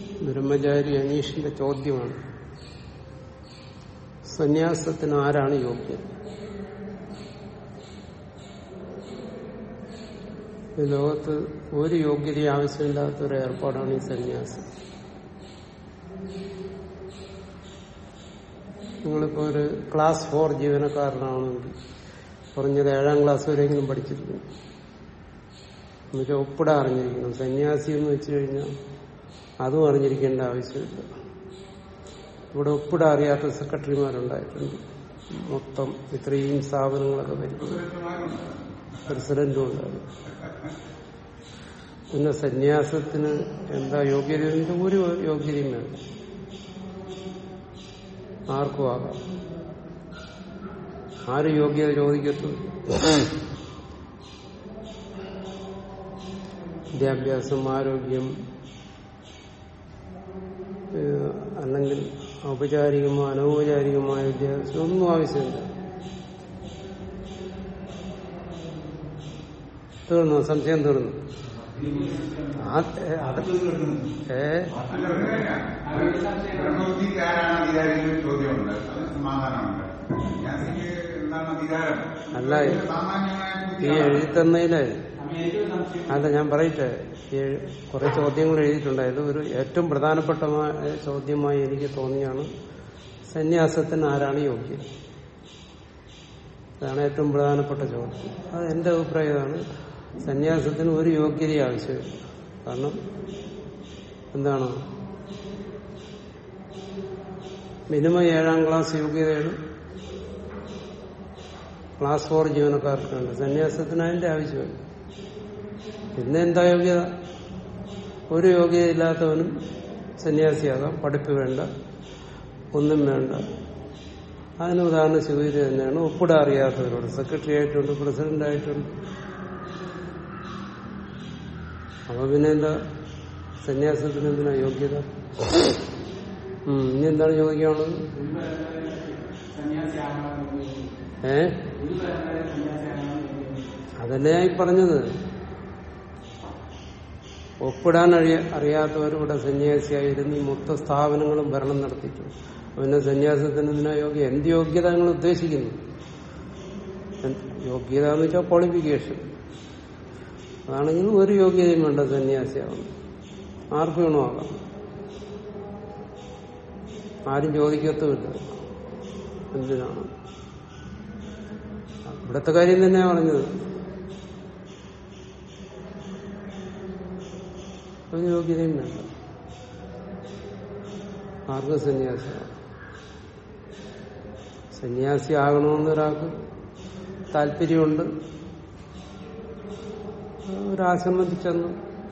ബ്രഹ്മചാരി അനീഷിന്റെ ചോദ്യമാണ് സന്യാസത്തിന് ആരാണ് യോഗ്യൻ ഈ ലോകത്ത് ഒരു യോഗ്യത ആവശ്യമില്ലാത്ത ഒരു ഏർപ്പാടാണ് ഈ സന്യാസം നിങ്ങളിപ്പോ ഒരു ക്ലാസ് ഫോർ ജീവനക്കാരനാണെങ്കിൽ കുറഞ്ഞത് ഏഴാം ക്ലാസ് വരെയെങ്കിലും പഠിച്ചിരിക്കണം എന്നുവെച്ചാൽ ഒപ്പിടാൻ അറിഞ്ഞിരിക്കണം സന്യാസി എന്ന് വെച്ചു കഴിഞ്ഞാൽ അതും അറിഞ്ഞിരിക്കേണ്ട ആവശ്യമില്ല ഇവിടെ ഒപ്പിടാൻ അറിയാത്ത സെക്രട്ടറിമാരുണ്ടായിട്ടുണ്ട് മൊത്തം ഇത്രയും സ്ഥാപനങ്ങളൊക്കെ വരുന്നത് പ്രസിഡന്റും ഉണ്ടാകും പിന്നെ സന്യാസത്തിന് എന്താ യോഗ്യത ഒരു യോഗ്യതയും വേണ്ട ആർക്കും ആകാം ആര് യോഗ്യത ചോദിക്കത്തും വിദ്യാഭ്യാസം ആരോഗ്യം ഏഹ് അല്ലെങ്കിൽ ഔപചാരികമോ അനൗപചാരികമായ വിദ്യാഭ്യാസം ഒന്നും ആവശ്യമില്ല തീർന്നു സംശയം തീർന്നു ആ ഏ, അത് ഏ ബ്രഹ്മബുദ്ധിക്ക് ആരാണ് അധികാരികൾ ചോദ്യമുണ്ട് അതിന് സമാധാനമുണ്ട് സന്യാസിക്ക് എന്താണ് അധികാരം അല്ല സാമാന്യമായ ഈ ബുദ്ധിയാണ്. എഴുതി തന്നതില് അല്ല ഞാൻ പറയട്ടെ ഈ കുറെ ചോദ്യങ്ങൾ എഴുതിയിട്ടുണ്ടായത് ഒരു ഏറ്റവും പ്രധാനപ്പെട്ട ചോദ്യമായി എനിക്ക് തോന്നിയാണ് സന്യാസത്തിന് ആരാണ് യോഗ്യൻ അതാണ് ഏറ്റവും പ്രധാനപ്പെട്ട ചോദ്യം അത് എന്റെ അഭിപ്രായം ഇതാണ് സന്യാസത്തിന് ഒരു യോഗ്യത ആവശ്യമില്ല കാരണം എന്താണ് മിനിമം ഏഴാം ക്ലാസ് യോഗ്യതയാണ് ക്ലാസ് ഫോർ ജീവനക്കാർക്കുണ്ട് സന്യാസത്തിന് അതിന്റെ ആവശ്യമില്ല പിന്നെ എന്താ യോഗ്യത ഒരു യോഗ്യതയില്ലാത്തവനും സന്യാസിയാകാം പഠിപ്പ് വേണ്ട ഒന്നും വേണ്ട അതിന് ഉദാഹരണം ശിവര് തന്നെയാണ് ഒപ്പിടാൻ അറിയാത്തവരോട് സെക്രട്ടറി ആയിട്ടുണ്ട് പ്രസിഡന്റ് ആയിട്ടുണ്ട് അപ്പൊ പിന്നെ എന്താ സന്യാസത്തിന് എന്തിനാ യോഗ്യത ഉം, ഇനി എന്താണ് ചോദിക്കാനുള്ളത് ഏ അതല്ലേ ഞാൻ ഈ പറഞ്ഞത് ഒപ്പിടാൻ അറിയ അറിയാത്തവർ ഇവിടെ സന്യാസിയായിരുന്നു ഈ മൊത്ത സ്ഥാപനങ്ങളും ഭരണം നടത്തിയിട്ടുണ്ട് പിന്നെ സന്യാസത്തിന് ഇതിനാ യോഗ്യ എന്ത് യോഗ്യത നിങ്ങൾ ഉദ്ദേശിക്കുന്നു എന്ത് യോഗ്യത എന്ന് വെച്ചാൽ ക്വാളിഫിക്കേഷൻ അതാണെങ്കിൽ ഒരു യോഗ്യതയും വേണ്ട സന്യാസിയാവുന്നു ആർക്ക് വേണോ ആകാം ആരും ചോദിക്കത്തുമില്ല എന്തിനാണ് ഇവിടത്തെ കാര്യം തന്നെയാ പറഞ്ഞത് ഒരു യോഗ്യതയും വേണ്ട ആർക്കും സന്യാസിയാവും സന്യാസി ആകണമെന്ന് ഒരാൾക്ക് താല്പര്യമുണ്ട് ഒരാശ്രമത്തിൽ ചെന്നു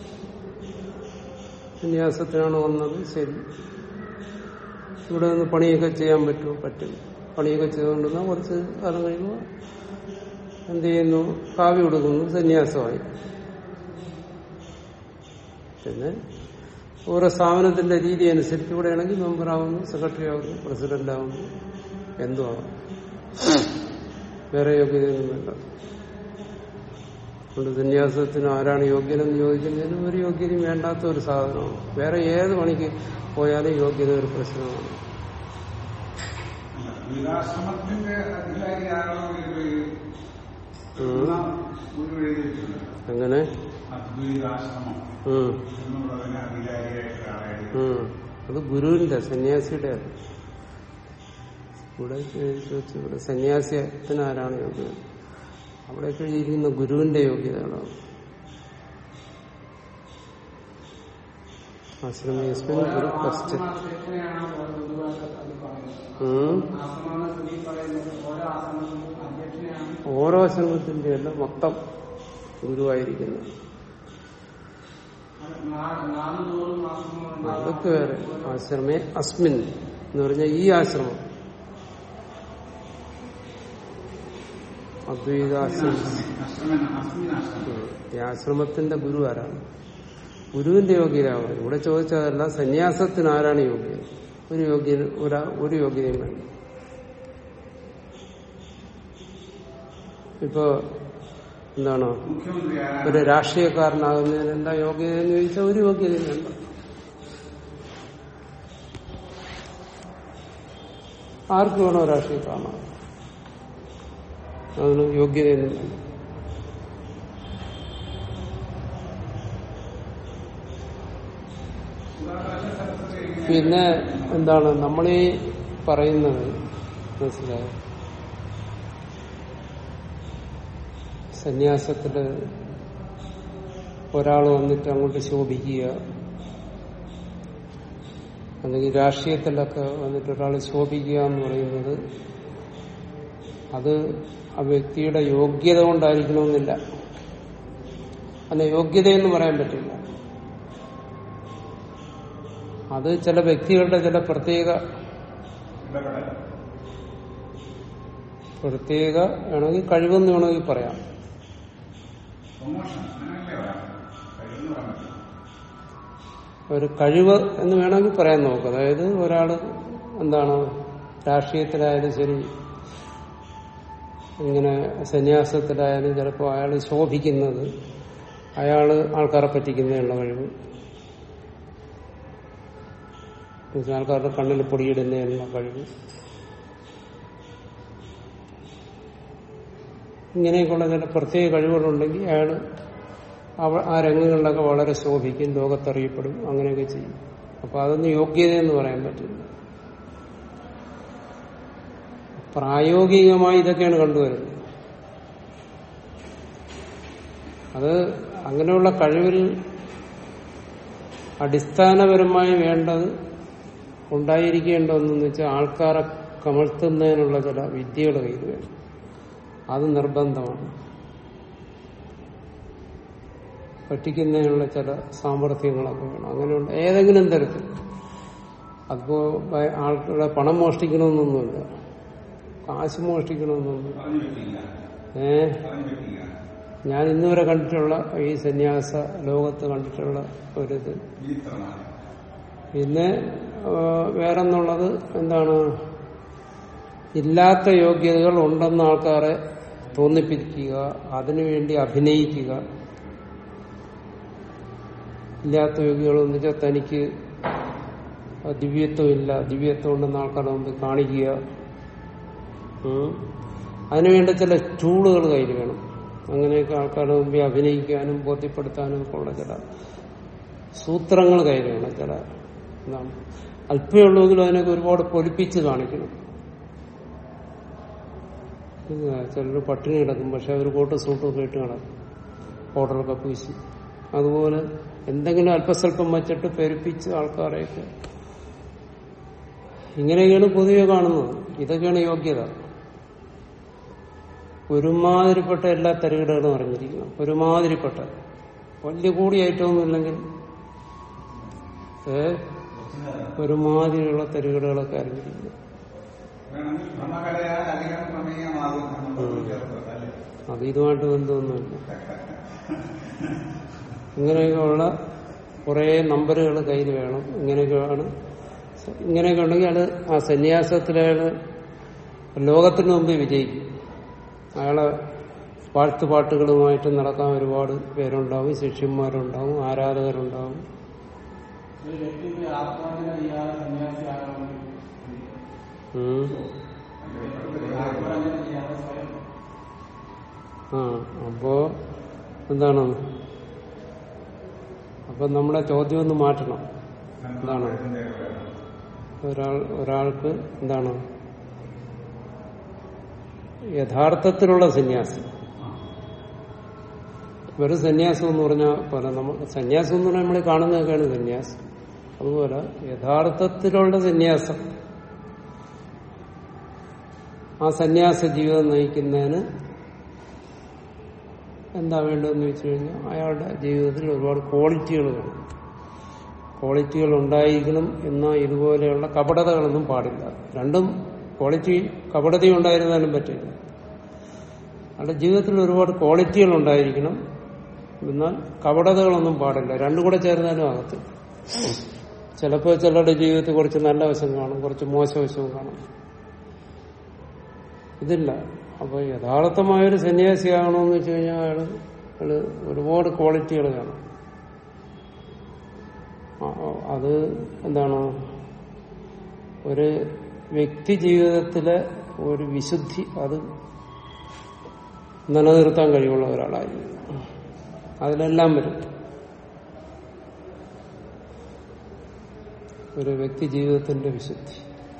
സന്യാസത്തിനാണ് വന്നത് ശരി ഇവിടെ നിന്ന് പണിയൊക്കെ ചെയ്യാൻ പറ്റുമോ പറ്റും പണിയൊക്കെ ചെയ്തുകൊണ്ടിരുന്ന കുറച്ച് കാലം കഴിയുമ്പോൾ എന്ത് ചെയ്യുന്നു കാവ്യ കൊടുക്കുന്നു സന്യാസമായി പിന്നെ ഓരോ സ്ഥാപനത്തിന്റെ രീതി അനുസരിച്ച് ഇവിടെ ആണെങ്കിൽ മെമ്പറാവുന്നു സെക്രട്ടറി ആവുന്നു പ്രസിഡന്റ് ആവുന്നു എന്തും ആവാം വേറെ യോഗ്യതയൊന്നും വേണ്ട അതുകൊണ്ട് സന്യാസത്തിന് ആരാണ് യോഗ്യനെന്ന് ചോദിക്കുന്നതിന് ഒരു യോഗ്യതയും വേണ്ടാത്ത ഒരു സാധനമാണ് വേറെ ഏത് പണിക്ക് പോയാലും യോഗ്യത ഒരു പ്രശ്നമാണ് ഗുരുവാശ്രമത്തിന്റെ അധികാരി ആരാണെന്ന് ഉം. ഗുരു എഴുതിയിട്ടുണ്ട് അങ്ങനെ അദ്വൈതാശ്രമം ഉം, എന്നുള്ളതിന് അധികാരിയായിട്ട് ആളായിട്ട് ഉം. അത് ഗുരുവിന്റെ സന്യാസിയുടെ അല്ല ഇവിടെ ചോദിച്ചു ഇവിടെ സന്യാസത്തിന് ആരാണ് യോഗ്യത അവിടെയൊക്കെ എഴുതിയിരിക്കുന്ന ഗുരുവിന്റെ യോഗ്യതകളാണ് ആശ്രമേസ്മിൻ ഗുരു കശ്ചിത് ഉം. ഓരോ ആശ്രമത്തിന്റെ അല്ല മൊത്തം ഗുരുവായിരിക്കുന്നു അതൊക്കെ വേറെ ആശ്രമേ അസ്മിൻ എന്ന് പറഞ്ഞാൽ ഈ ആശ്രമം അദ്വൈതാശ്രമം അശ്രമൻ അസ്മിനാശ്രമം ഉം. ഈ ആശ്രമത്തിന്റെ ഗുരു ആരാണ് ഗുരുവിന്റെ യോഗ്യതയാണ് ഇവിടെ ചോദിച്ചതല്ല സന്യാസത്തിന് ആരാണ് യോഗ്യത ഒരു യോഗ്യ ഒരു യോഗ്യതയും വേണ്ട ഇപ്പോ എന്താണ് മുഖ്യമന്ത്രി ആരാണ് ഒരു രാഷ്ട്രീയക്കാരനാകുന്നതിന് എന്താ യോഗ്യത എന്ന് ചോദിച്ചാൽ ഒരു യോഗ്യതയും വേണ്ട ആർക്ക് വേണോ രാഷ്ട്രീയക്കാരനാണ് അതിന് യോഗ്യതയൊന്നുമില്ല പിന്നെ എന്താണ് നമ്മളീ പറയുന്നത് മനസ്സിലായോ സന്യാസത്തില് ഒരാൾ വന്നിട്ട് അങ്ങോട്ട് ശോഭിക്കുക അല്ലെങ്കിൽ രാഷ്ട്രീയത്തിലൊക്കെ വന്നിട്ട് ഒരാൾ ശോഭിക്കുക എന്ന് പറയുന്നത് അത് ആ വ്യക്തിയുടെ യോഗ്യത കൊണ്ടായിരിക്കണമെന്നില്ല അതിന് യോഗ്യതയെന്ന് പറയാൻ പറ്റില്ല അത് ചില വ്യക്തികളുടെ ചില പ്രത്യേക ഇടപെടൽ പ്രത്യേക വേണമെങ്കിൽ കഴിവെന്ന് വേണമെങ്കിൽ പറയാം പ്രൊമോഷൻ അങ്ങനെയല്ലേ പറയാം കഴിവെന്ന് പറയാൻ പറ്റില്ല ഒരു കഴിവ് എന്ന് വേണമെങ്കിൽ പറയാൻ നോക്കുക അതായത് ഒരാള് എന്താണ് രാഷ്ട്രീയത്തിലായാലും ശരി ഇങ്ങനെ സന്യാസത്തിലായാലും ചിലപ്പോൾ അയാൾ ശോഭിക്കുന്നത് അയാള് ആൾക്കാരെ പറ്റിക്കുന്നതിനുള്ള കഴിവ് എന്നുവെച്ചാൽ ആൾക്കാരുടെ കണ്ണിൽ പൊടിയിടുന്നതിനുള്ള കഴിവ് ഇങ്ങനെയൊക്കെയുള്ള ചില പ്രത്യേക കഴിവുകളുണ്ടെങ്കിൽ അയാൾ അവ- ആ രംഗങ്ങളിലൊക്കെ വളരെ ശോഭിക്കും ലോകത്തറിയപ്പെടും അങ്ങനെയൊക്കെ ചെയ്യും അപ്പൊ അതൊന്നും യോഗ്യതയെന്ന് പറയാൻ പറ്റില്ല പ്രായോഗികമായി ഇതൊക്കെയാണ് കണ്ടുവരുന്നത് അത് അങ്ങനെയുള്ള കഴിവിൽ അടിസ്ഥാനപരമായി വേണ്ടത് ഉണ്ടായിരിക്കേണ്ട ഒന്നെന്ന് വെച്ചാൽ ആൾക്കാരെ കമഴ്ത്തുന്നതിനുള്ള ചില വിദ്യകൾ കയ്യിൽ വേണം അത് നിർബന്ധമാണ് പറ്റിക്കുന്നതിനുള്ള ചില സാമർഥ്യങ്ങളൊക്കെ വേണം അങ്ങനെയുള്ള ഏതെങ്കിലും തരത്തിൽ അതിപ്പോ ഭയ- ആൾക്കുടെ പണം മോഷ്ടിക്കണമെന്നൊന്നുമില്ല കാശ് മോഷ്ടിക്കണമെന്നൊന്നും പറഞ്ഞു പറ്റില്ല ഏ പറഞ്ഞു പറ്റില്ല ഞാൻ ഇന്നുവരെ കണ്ടിട്ടുള്ള ഈ സന്യാസ ലോകത്ത് കണ്ടിട്ടുള്ള ഒരിത് വിചിത്രമാണ് പിന്നെ ആ, വേറെന്നുള്ളത് എന്താണ് ഇല്ലാത്ത യോഗ്യതകൾ ഉണ്ടെന്ന് ആൾക്കാരെ തോന്നിപ്പിക്കുക അതിനുവേണ്ടി അഭിനയിക്കുക ഇല്ലാത്ത യോഗ്യതകൾ എന്ന് വെച്ചാൽ തനിക്ക് ദിവ്യത്വം ഇല്ല ദിവ്യത്വം ഉണ്ടെന്ന് ആൾക്കാരുടെ മുമ്പിൽ കാണിക്കുക ഉം. അതിനുവേണ്ടി ചില ടൂളുകൾ കയ്യിൽ വേണം അങ്ങനെയൊക്കെ ആൾക്കാരുടെ മുമ്പിൽ അഭിനയിക്കാനും ബോധ്യപ്പെടുത്താനും ഒക്കെ ഉള്ള ചില സൂത്രങ്ങൾ കയ്യിൽ വേണം ചില എന്താണ് അല്പമുള്ളെങ്കിലും അതിനൊക്കെ ഒരുപാട് പൊലിപ്പിച്ച് കാണിക്കണം ചിലർ പട്ടിണി കിടക്കും പക്ഷെ അവർ കോട്ട് സൂട്ടൊക്കെ ഇട്ട് കിടക്കും ഓർഡറൊക്കെ പൂശി അതുപോലെ എന്തെങ്കിലും അല്പസ്വല്പം വച്ചിട്ട് പെരുപ്പിച്ച് ആൾക്കാരെയൊക്കെ ഇങ്ങനെയൊക്കെയാണ് പൊതുവെ കാണുന്നത് ഇതൊക്കെയാണ് യോഗ്യത ഒരുമാതിരിപ്പെട്ട എല്ലാ തരികിടകളും അറിഞ്ഞിരിക്കണം ഒരുമാതിരിപ്പെട്ട വലിയ കൂടിയായിട്ടൊന്നുമില്ലെങ്കിൽ ഏ ഒരുമാതിരിയുള്ള തരികിടകളൊക്കെ അറിഞ്ഞിരിക്കണം വേണമെങ്കിൽ ഭ്രമകലയാൽ അധികം പ്രമേയമാകും നമ്മൾ ചേർത്തത് അല്ലേ അത് ഇതുമായിട്ട് ബന്ധമൊന്നുമില്ല ഇങ്ങനെയൊക്കെയുള്ള കുറേ നമ്പറുകൾ കയ്യിൽ വേണം ഇങ്ങനെയൊക്കെയാണ് ഇങ്ങനെയൊക്കെ ഉണ്ടെങ്കിൽ അത് ആ സന്യാസത്തിലയാള് ലോകത്തിന് മുമ്പ് വിജയിക്കും അയാളെ വാഴ്ത്തുപാട്ടുകളുമായിട്ട് നടക്കാൻ ഒരുപാട് പേരുണ്ടാവും ശിഷ്യന്മാരുണ്ടാവും ആരാധകരുണ്ടാവും ഒരു വ്യക്തിക്ക് ആത്മാവിനെ ചെയ്യാതെ സന്യാസിയാകണമെങ്കിൽ ഉം. ആത്മാവിനെ ചെയ്യാതെ സ്വയം ആ അപ്പോ എന്താണ് അപ്പൊ നമ്മുടെ ചോദ്യം ഒന്ന് മാറ്റണം എന്താണ് ഒരാൾ ഒരാൾക്ക് എന്താണ് യഥാർത്ഥത്തിലുള്ള സന്യാസം വെറും സന്യാസം എന്ന് പറഞ്ഞാൽ പോലെ നമ്മൾ സന്യാസം എന്ന് പറഞ്ഞാൽ നമ്മൾ കാണുന്നതൊക്കെയാണ് സന്യാസം അതുപോലെ യഥാർത്ഥത്തിലുള്ള സന്യാസം ആ സന്യാസ ജീവിതം നയിക്കുന്നതിന് എന്താ വേണ്ടതെന്ന് വെച്ച് കഴിഞ്ഞാൽ അയാളുടെ ജീവിതത്തിൽ ഒരുപാട് ക്വാളിറ്റികൾ വേണം ക്വാളിറ്റികൾ ഉണ്ടായിരിക്കണം എന്നാൽ ഇതുപോലെയുള്ള കപടതകളൊന്നും പാടില്ല രണ്ടും ക്വാളിറ്റി കപടതയും ഉണ്ടായിരുന്നാലും പറ്റില്ല അയാളുടെ ജീവിതത്തിൽ ഒരുപാട് ക്വാളിറ്റികൾ ഉണ്ടായിരിക്കണം എന്നാൽ കപടതകളൊന്നും പാടില്ല രണ്ടും കൂടെ ചേർന്നാലും ആകത്തില്ല ചിലപ്പോൾ ചിലരുടെ ജീവിതത്തിൽ കുറച്ച് നല്ല വശം കാണും കുറച്ച് മോശവശവും കാണും ഇതില്ല അപ്പൊ യഥാർത്ഥമായൊരു സന്യാസിയാകണമെന്ന് വെച്ച് കഴിഞ്ഞാൽ അയാള് അയാള് ഒരുപാട് ക്വാളിറ്റികൾ കാണും ആ, ആ, അത് എന്താണ് ഒരു വ്യക്തി ജീവിതത്തിലെ ഒരു വിശുദ്ധി അത് നിലനിർത്താൻ കഴിവുള്ള ഒരാളായിരിക്കും അതിലെല്ലാം വരും ഒരു വ്യക്തി ജീവിതത്തിന്റെ വിശുദ്ധി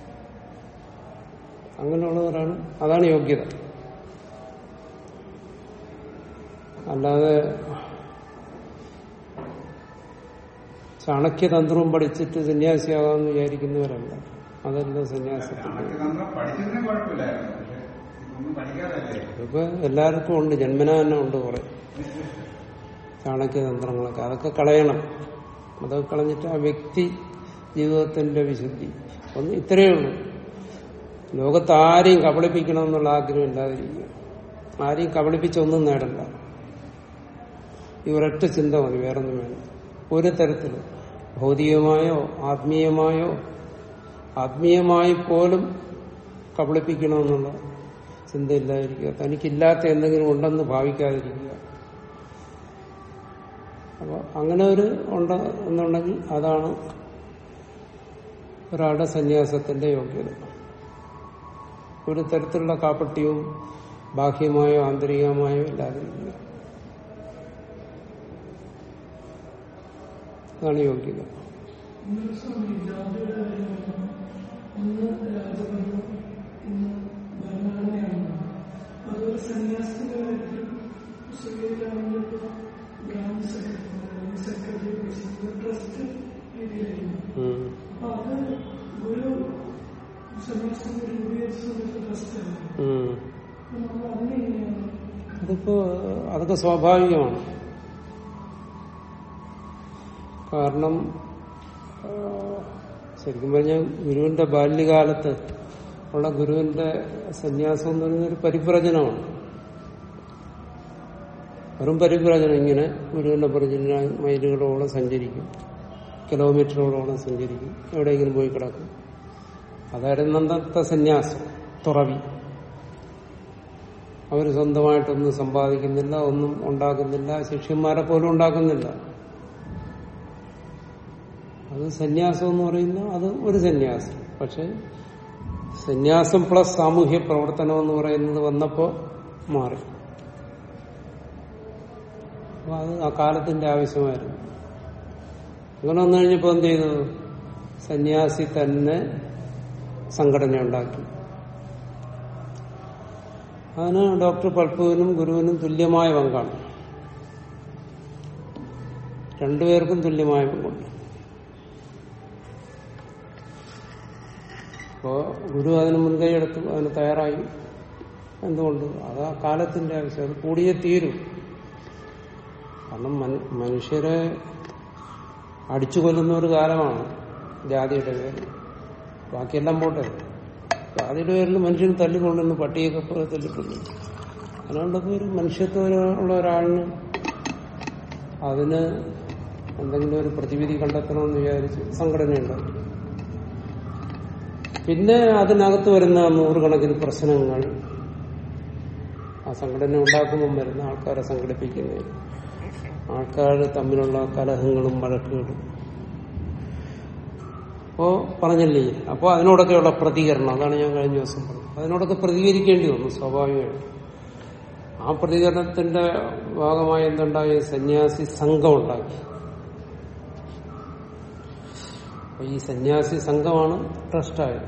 അങ്ങനെയുള്ളവരാണ് അതാണ് യോഗ്യത അല്ലാതെ ചാണക്യതന്ത്രവും പഠിച്ചിട്ട് സന്യാസിയാകാമെന്ന് വിചാരിക്കുന്നവരല്ല അതല്ല സന്യാസി കണക്കുതന്ത്രം പഠിച്ചിരുന്നേ കുഴപ്പമില്ലായിരുന്നു പക്ഷെ ഇതൊന്നും പഠിക്കാതല്ലേ ഇപ്പൊ എല്ലാവർക്കും ഉണ്ട് ജന്മന തന്നെ ഉണ്ട് കുറെ ചാണക്യതന്ത്രങ്ങളൊക്കെ അതൊക്കെ കളയണം അതൊക്കെ കളഞ്ഞിട്ട് ആ വ്യക്തി ജീവിതത്തിന്റെ വിശുദ്ധി ഒന്ന് ഇത്രയേ ഉള്ളൂ ലോകത്ത് ആരെയും കബളിപ്പിക്കണമെന്നുള്ള ആഗ്രഹം ഇല്ലാതിരിക്കുക ആരെയും കബളിപ്പിച്ചൊന്നും നേടണ്ട ഈ ഒരൊറ്റ ചിന്ത മതി വേറൊന്നും വേണം ഒരു തരത്തിലും ഭൗതികമായോ ആത്മീയമായോ ആത്മീയമായി പോലും കബളിപ്പിക്കണമെന്നുള്ള ചിന്തയില്ലാതിരിക്കുക തനിക്കില്ലാത്ത എന്തെങ്കിലും ഉണ്ടെന്ന് ഭാവിക്കാതിരിക്കുക അപ്പൊ അങ്ങനെ ഒരു ഉണ്ട് എന്നുണ്ടെങ്കിൽ അതാണ് ഒരാളുടെ സന്യാസത്തിന്റെ യോഗ്യത ഒരു തരത്തിലുള്ള കാപ്പട്യവും ബാഹ്യമായോ ആന്തരികമായോ ഇല്ലാതിരിക്കുക അതാണ് യോഗ്യത ഇന്നലെ സ്വാമി ജാതിയുടെ കാര്യം പറഞ്ഞു. ഒന്ന് രാജഭരണം ഇന്ന് ഭരണഘടനയാണ് അതുപോലെ സന്യാസത്തിന്റെ കാര്യത്തിൽ സ്വീകരിക്കാണെങ്കിൽ ഗ്രാമ സെക്രട്ടറി സെക്രട്ടറി പ്രസിഡന്റ് ട്രസ്റ്റ് രീതിയിലായിരുന്നു ഉം. അപ്പൊ അത് ഒരു സന്യാസം രൂപീകരിച്ച സമയത്ത് ട്രസ്റ്റായിരുന്നു ഉം. അപ്പൊ നമ്മൾ അതിനെങ്ങനെയാണ് അതിപ്പോ അതൊക്കെ സ്വാഭാവികമാണ് കാരണം ആ, ശരിക്കും പറഞ്ഞാൽ ഗുരുവിന്റെ ബാല്യകാലത്ത് ഉള്ള ഗുരുവിന്റെ സന്യാസം എന്ന് പറയുന്ന ഒരു പരിപ്രചനമാണ് വെറും പരിപ്രചനം ഇങ്ങനെ ഗുരുവിന്റെ പരിചന മൈലുകളോളം സഞ്ചരിക്കും കിലോമീറ്ററുകളോളം സഞ്ചരിക്കും എവിടെയെങ്കിലും പോയി കിടക്കും അതായിരുന്നു അന്നത്തെ സന്യാസം തുറവി അവർ സ്വന്തമായിട്ടൊന്നും സമ്പാദിക്കുന്നില്ല ഒന്നും ഉണ്ടാക്കുന്നില്ല ശിഷ്യന്മാരെ പോലും ഉണ്ടാക്കുന്നില്ല അത് സന്യാസം എന്ന് പറയുന്ന അത് ഒരു സന്യാസം പക്ഷെ സന്യാസം പ്ലസ് സാമൂഹ്യ പ്രവർത്തനം എന്ന് പറയുന്നത് വന്നപ്പോ മാറി അപ്പൊ അത് ആ കാലത്തിന്റെ ആവശ്യമായിരുന്നു അങ്ങനെ വന്നു കഴിഞ്ഞപ്പോ എന്ത് ചെയ്തു സന്യാസി തന്നെ സംഘടന ഉണ്ടാക്കി അതിന് ഡോക്ടർ പൽപ്പുവിനും ഗുരുവിനും തുല്യമായ പങ്കാണ് രണ്ടുപേർക്കും തുല്യമായ പങ്കുണ്ട് അപ്പോ ഗുരു അതിന് മുൻകൈ എടുത്തു അതിന് തയ്യാറായി എന്തുകൊണ്ട് അത് ആ കാലത്തിന്റെ ആവശ്യം അത് കൂടിയേ തീരും കാരണം മനു- മനുഷ്യരെ അടിച്ചു കൊല്ലുന്ന ഒരു കാലമാണ് ജാതിയുടെ പേരിൽ ബാക്കിയെല്ലാം പോട്ടെ ജാതിയുടെ പേരിൽ മനുഷ്യന് തല്ലിക്കൊള്ളുന്നു പട്ടിയൊക്കെ പോലെ തല്ലിക്കൊള്ളുന്നു അതുകൊണ്ടൊക്കെ ഒരു മനുഷ്യത്വമുള്ള ഒരാളിന് അതിന് എന്തെങ്കിലും ഒരു പ്രതിവിധി കണ്ടെത്തണമെന്ന് വിചാരിച്ച് സംഘടനയുണ്ടാക്കി പിന്നെ അതിനകത്ത് വരുന്ന നൂറുകണക്കിന് പ്രശ്നങ്ങൾ ആ സംഘടന ഉണ്ടാക്കുമ്പം വരുന്ന ആൾക്കാരെ സംഘടിപ്പിക്കുന്നത് ആൾക്കാർ തമ്മിലുള്ള കലഹങ്ങളും വഴക്കുകളും അപ്പോ പറഞ്ഞില്ലേ അപ്പോ അതിനോടൊക്കെയുള്ള പ്രതികരണം അതാണ് ഞാൻ കഴിഞ്ഞ ദിവസം പറഞ്ഞത് അതിനോടൊക്കെ പ്രതികരിക്കേണ്ടി വന്നു സ്വാഭാവികമായിട്ട് ആ പ്രതികരണത്തിന്റെ ഭാഗമായി എന്തുണ്ടായി സന്യാസി സംഘം ഉണ്ടാക്കി അപ്പൊ ഈ സന്യാസി സംഘമാണ് ട്രസ്റ്റായത്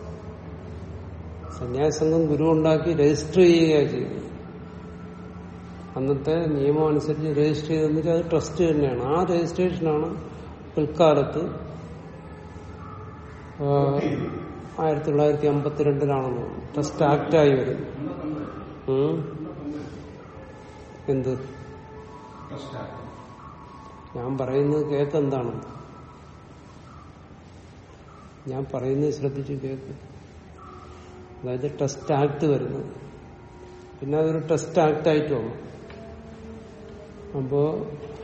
സന്യാസി സംഘം ഗുരു ഉണ്ടാക്കി രജിസ്റ്റർ ചെയ്യുകയാണ് ചെയ്തത് അന്നത്തെ നിയമം അനുസരിച്ച് രജിസ്റ്റർ ചെയ്തെന്ന് വെച്ചാൽ അത് ട്രസ്റ്റ് തന്നെയാണ് ആ രജിസ്ട്രേഷനാണ് പിൽക്കാലത്ത് ആ, ആയിരത്തി തൊള്ളായിരത്തി അമ്പത്തിരണ്ടിലാണെന്ന് തോന്നുന്നു ട്രസ്റ്റ് ആക്ടായി വരുന്നത് ഉം. എന്ത് ഞാൻ പറയുന്നത് കേക്ക് എന്താണ് ഞാൻ പറയുന്നത് ശ്രദ്ധിച്ച് കേക്ക് അതായത് ടെസ്റ്റ് ആക്ട് വരുന്നത് പിന്നെ അതൊരു ടെസ്റ്റ് ആക്ട് ആയിട്ട് വന്നു അപ്പോ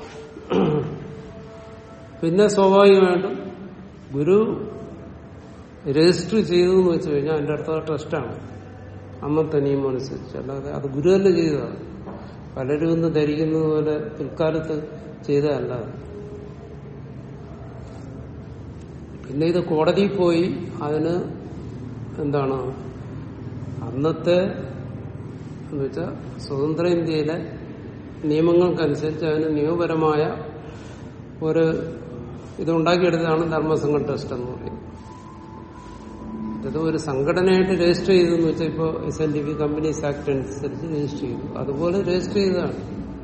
പിന്നെ സ്വാഭാവികമായിട്ടും ഗുരു രജിസ്റ്റർ ചെയ്തു എന്ന് വെച്ച് കഴിഞ്ഞാൽ അതിന്റെ അടുത്ത ട്രസ്റ്റാണ് അന്നത്തെ നിയമം അനുസരിച്ച് അല്ലാതെ അത് ഗുരു തന്നെ ചെയ്തതാണ് പലരും ഇന്ന് ധരിക്കുന്നത് പോലെ പിൽക്കാലത്ത് ചെയ്തതല്ല അത്. പിന്നെ ഇത് കോടതിയിൽ പോയി അതിന് എന്താണ് അന്നത്തെ എന്ന് വെച്ചാൽ സ്വതന്ത്ര ഇന്ത്യയിലെ നിയമങ്ങൾക്കനുസരിച്ച് അതിന് നിയമപരമായ ഒരു ഇതുണ്ടാക്കിയെടുത്തതാണ് ധർമ്മസംഘം ട്രസ്റ്റ് എന്ന് പറയുന്നത് ഇത് ഒരു സംഘടനയായിട്ട് രജിസ്റ്റർ ചെയ്തെന്ന് വെച്ചാൽ ഇപ്പോൾ S N D P companies act അനുസരിച്ച് രജിസ്റ്റർ ചെയ്തു അതുപോലെ രജിസ്റ്റർ ചെയ്തതാണ്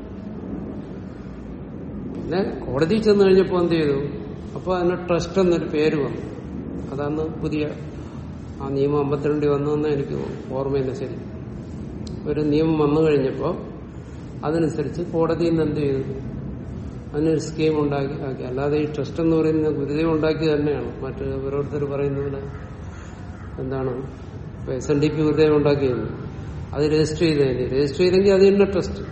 പിന്നെ കോടതിയിൽ ചെന്ന് കഴിഞ്ഞപ്പോൾ എന്ത് ചെയ്തു അപ്പോൾ അതിന് ട്രസ്റ്റ് എന്നൊരു പേര് വന്നു അതാണ് പുതിയ ആ നിയമം അമ്പത്തിരണ്ടിൽ വന്നതെന്ന് എനിക്ക് ഓർമ്മയില്ല ശരി ഒരു നിയമം വന്നു കഴിഞ്ഞപ്പോൾ അതനുസരിച്ച് കോടതിയിൽ നിന്ന് എന്ത് ചെയ്തു അതിനൊരു സ്കീം ഉണ്ടാക്കി ആക്കി അല്ലാതെ ഈ ട്രസ്റ്റ് എന്ന് പറയുന്നത് ഗുരുദേവം ഉണ്ടാക്കി തന്നെയാണ് മറ്റ് ഓരോരുത്തർ പറയുന്നതിന് എന്താണ് എസ് എൻ ഡി പി ഗുരുദേവം ഉണ്ടാക്കിയത് അത് രജിസ്റ്റർ ചെയ്തതിന് രജിസ്റ്റർ ചെയ്തെങ്കിൽ അത് തന്നെ ട്രസ്റ്റ്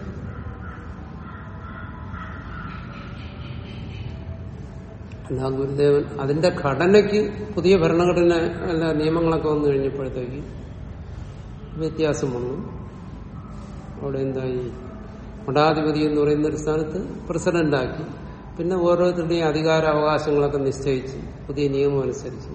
അല്ല ഗുരുദേവൻ അതിന്റെ ഘടനയ്ക്ക് പുതിയ ഭരണഘടന അല്ല നിയമങ്ങളൊക്കെ വന്നു കഴിഞ്ഞപ്പോഴത്തേക്ക് വ്യത്യാസം വന്നു അവിടെ എന്തായി മഠാധിപതി എന്ന് പറയുന്ന ഒരു സ്ഥാനത്ത് പ്രസിഡന്റാക്കി പിന്നെ ഓരോരുത്തരുടെയും അധികാര അവകാശങ്ങളൊക്കെ നിശ്ചയിച്ച് പുതിയ നിയമം അനുസരിച്ച്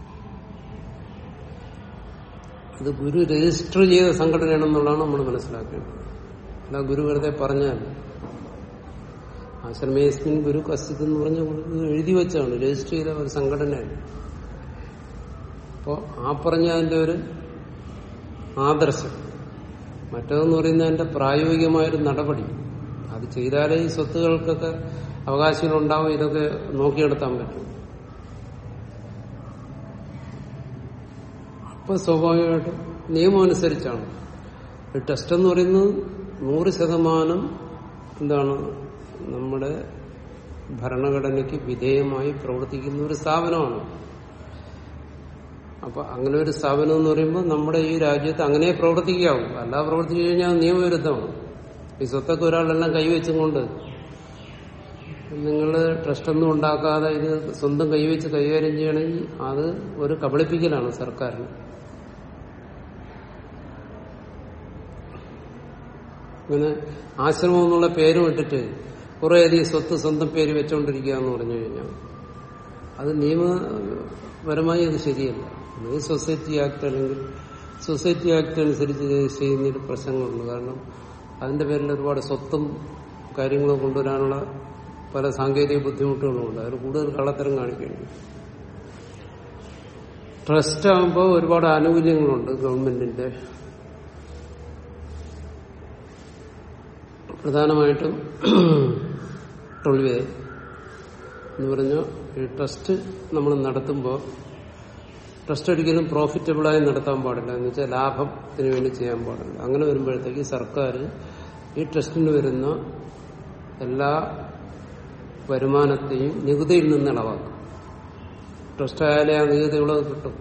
അത് ഗുരു രജിസ്റ്റർ ചെയ്ത സംഘടനയാണെന്നുള്ളതാണ് നമ്മൾ മനസ്സിലാക്കേണ്ടത് അല്ല ഗുരു വെറുതെ പറഞ്ഞാൽ ആശ്രമേസ്മിൻ ഗുരു കസ്തിത് എന്ന് പറഞ്ഞ ഗുരു എഴുതി വെച്ചാണ് രജിസ്റ്റർ ചെയ്ത ഒരു സംഘടനയാണ് അപ്പോ ആ പറഞ്ഞ അതിന്റെ ഒരു ആദർശം മറ്റേതെന്ന് പറയുന്നത് അതിന്റെ പ്രായോഗികമായൊരു നടപടി അത് ചെയ്താലേ ഈ സ്വത്തുക്കൾക്കൊക്കെ അവകാശങ്ങളുണ്ടാവും ഇതൊക്കെ നോക്കിയെടുത്താൻ പറ്റും അപ്പൊ സ്വാഭാവികമായിട്ടും നിയമം അനുസരിച്ചാണ് ഈ ടെസ്റ്റ് എന്ന് പറയുന്നത് നൂറ് ശതമാനം എന്താണ് നമ്മുടെ ഭരണഘടനയ്ക്ക് വിധേയമായി പ്രവർത്തിക്കുന്ന ഒരു സ്ഥാപനമാണ് അപ്പൊ അങ്ങനെ ഒരു സ്ഥാപനം എന്ന് പറയുമ്പോൾ നമ്മുടെ ഈ രാജ്യത്ത് അങ്ങനെ പ്രവർത്തിക്കാവും അല്ലാതെ പ്രവർത്തിച്ചു കഴിഞ്ഞാൽ അത് നിയമവിരുദ്ധമാണ് ഈ സ്വത്തൊക്കെ ഒരാളെല്ലാം കൈവച്ചും കൊണ്ട് നിങ്ങൾ ട്രസ്റ്റൊന്നും ഉണ്ടാക്കാതെ ഇത് സ്വന്തം കൈവച്ച് കൈകാര്യം ചെയ്യണമെങ്കിൽ അത് ഒരു കബളിപ്പിക്കലാണ് സർക്കാരിന് ഇങ്ങനെ ആശ്രമം എന്നുള്ള പേരും ഇട്ടിട്ട് കുറേയധികം സ്വത്ത് സ്വന്തം പേര് വെച്ചുകൊണ്ടിരിക്കുക എന്ന് പറഞ്ഞു കഴിഞ്ഞാൽ അത് നിയമപരമായി അത് ശരിയല്ല ഈ സൊസൈറ്റി ആക്ട് അല്ലെങ്കിൽ സൊസൈറ്റി ആക്ട് അനുസരിച്ച് രജിസ്റ്റർ ചെയ്യുന്നതിൽ പ്രശ്നങ്ങളുണ്ട് കാരണം അതിന്റെ പേരിൽ ഒരുപാട് സ്വത്തും കാര്യങ്ങളും കൊണ്ടുവരാനുള്ള പല സാങ്കേതിക ബുദ്ധിമുട്ടുകളുമുണ്ട് അതിൽ കൂടുതൽ കള്ളത്തരം കാണിക്കേണ്ടി ട്രസ്റ്റ് ആകുമ്പോൾ ഒരുപാട് ആനുകൂല്യങ്ങളുണ്ട് ഗവൺമെന്റിന്റെ പ്രധാനമായിട്ടും ടൊൾവേ എന്ന് പറഞ്ഞാൽ ഈ ട്രസ്റ്റ് നമ്മൾ നടത്തുമ്പോൾ ട്രസ്റ്റ് ഒരിക്കലും പ്രോഫിറ്റബിളായി നടത്താൻ പാടില്ല എന്ന് വെച്ചാൽ ലാഭത്തിന് വേണ്ടി ചെയ്യാൻ പാടില്ല അങ്ങനെ വരുമ്പോഴത്തേക്ക് സർക്കാർ ഈ ട്രസ്റ്റിന് വരുന്ന എല്ലാ വരുമാനത്തെയും നികുതിയിൽ നിന്ന് ഇളവാക്കും ട്രസ്റ്റ് ആയാലേ ആ നികുതി ഉള്ളത് കിട്ടും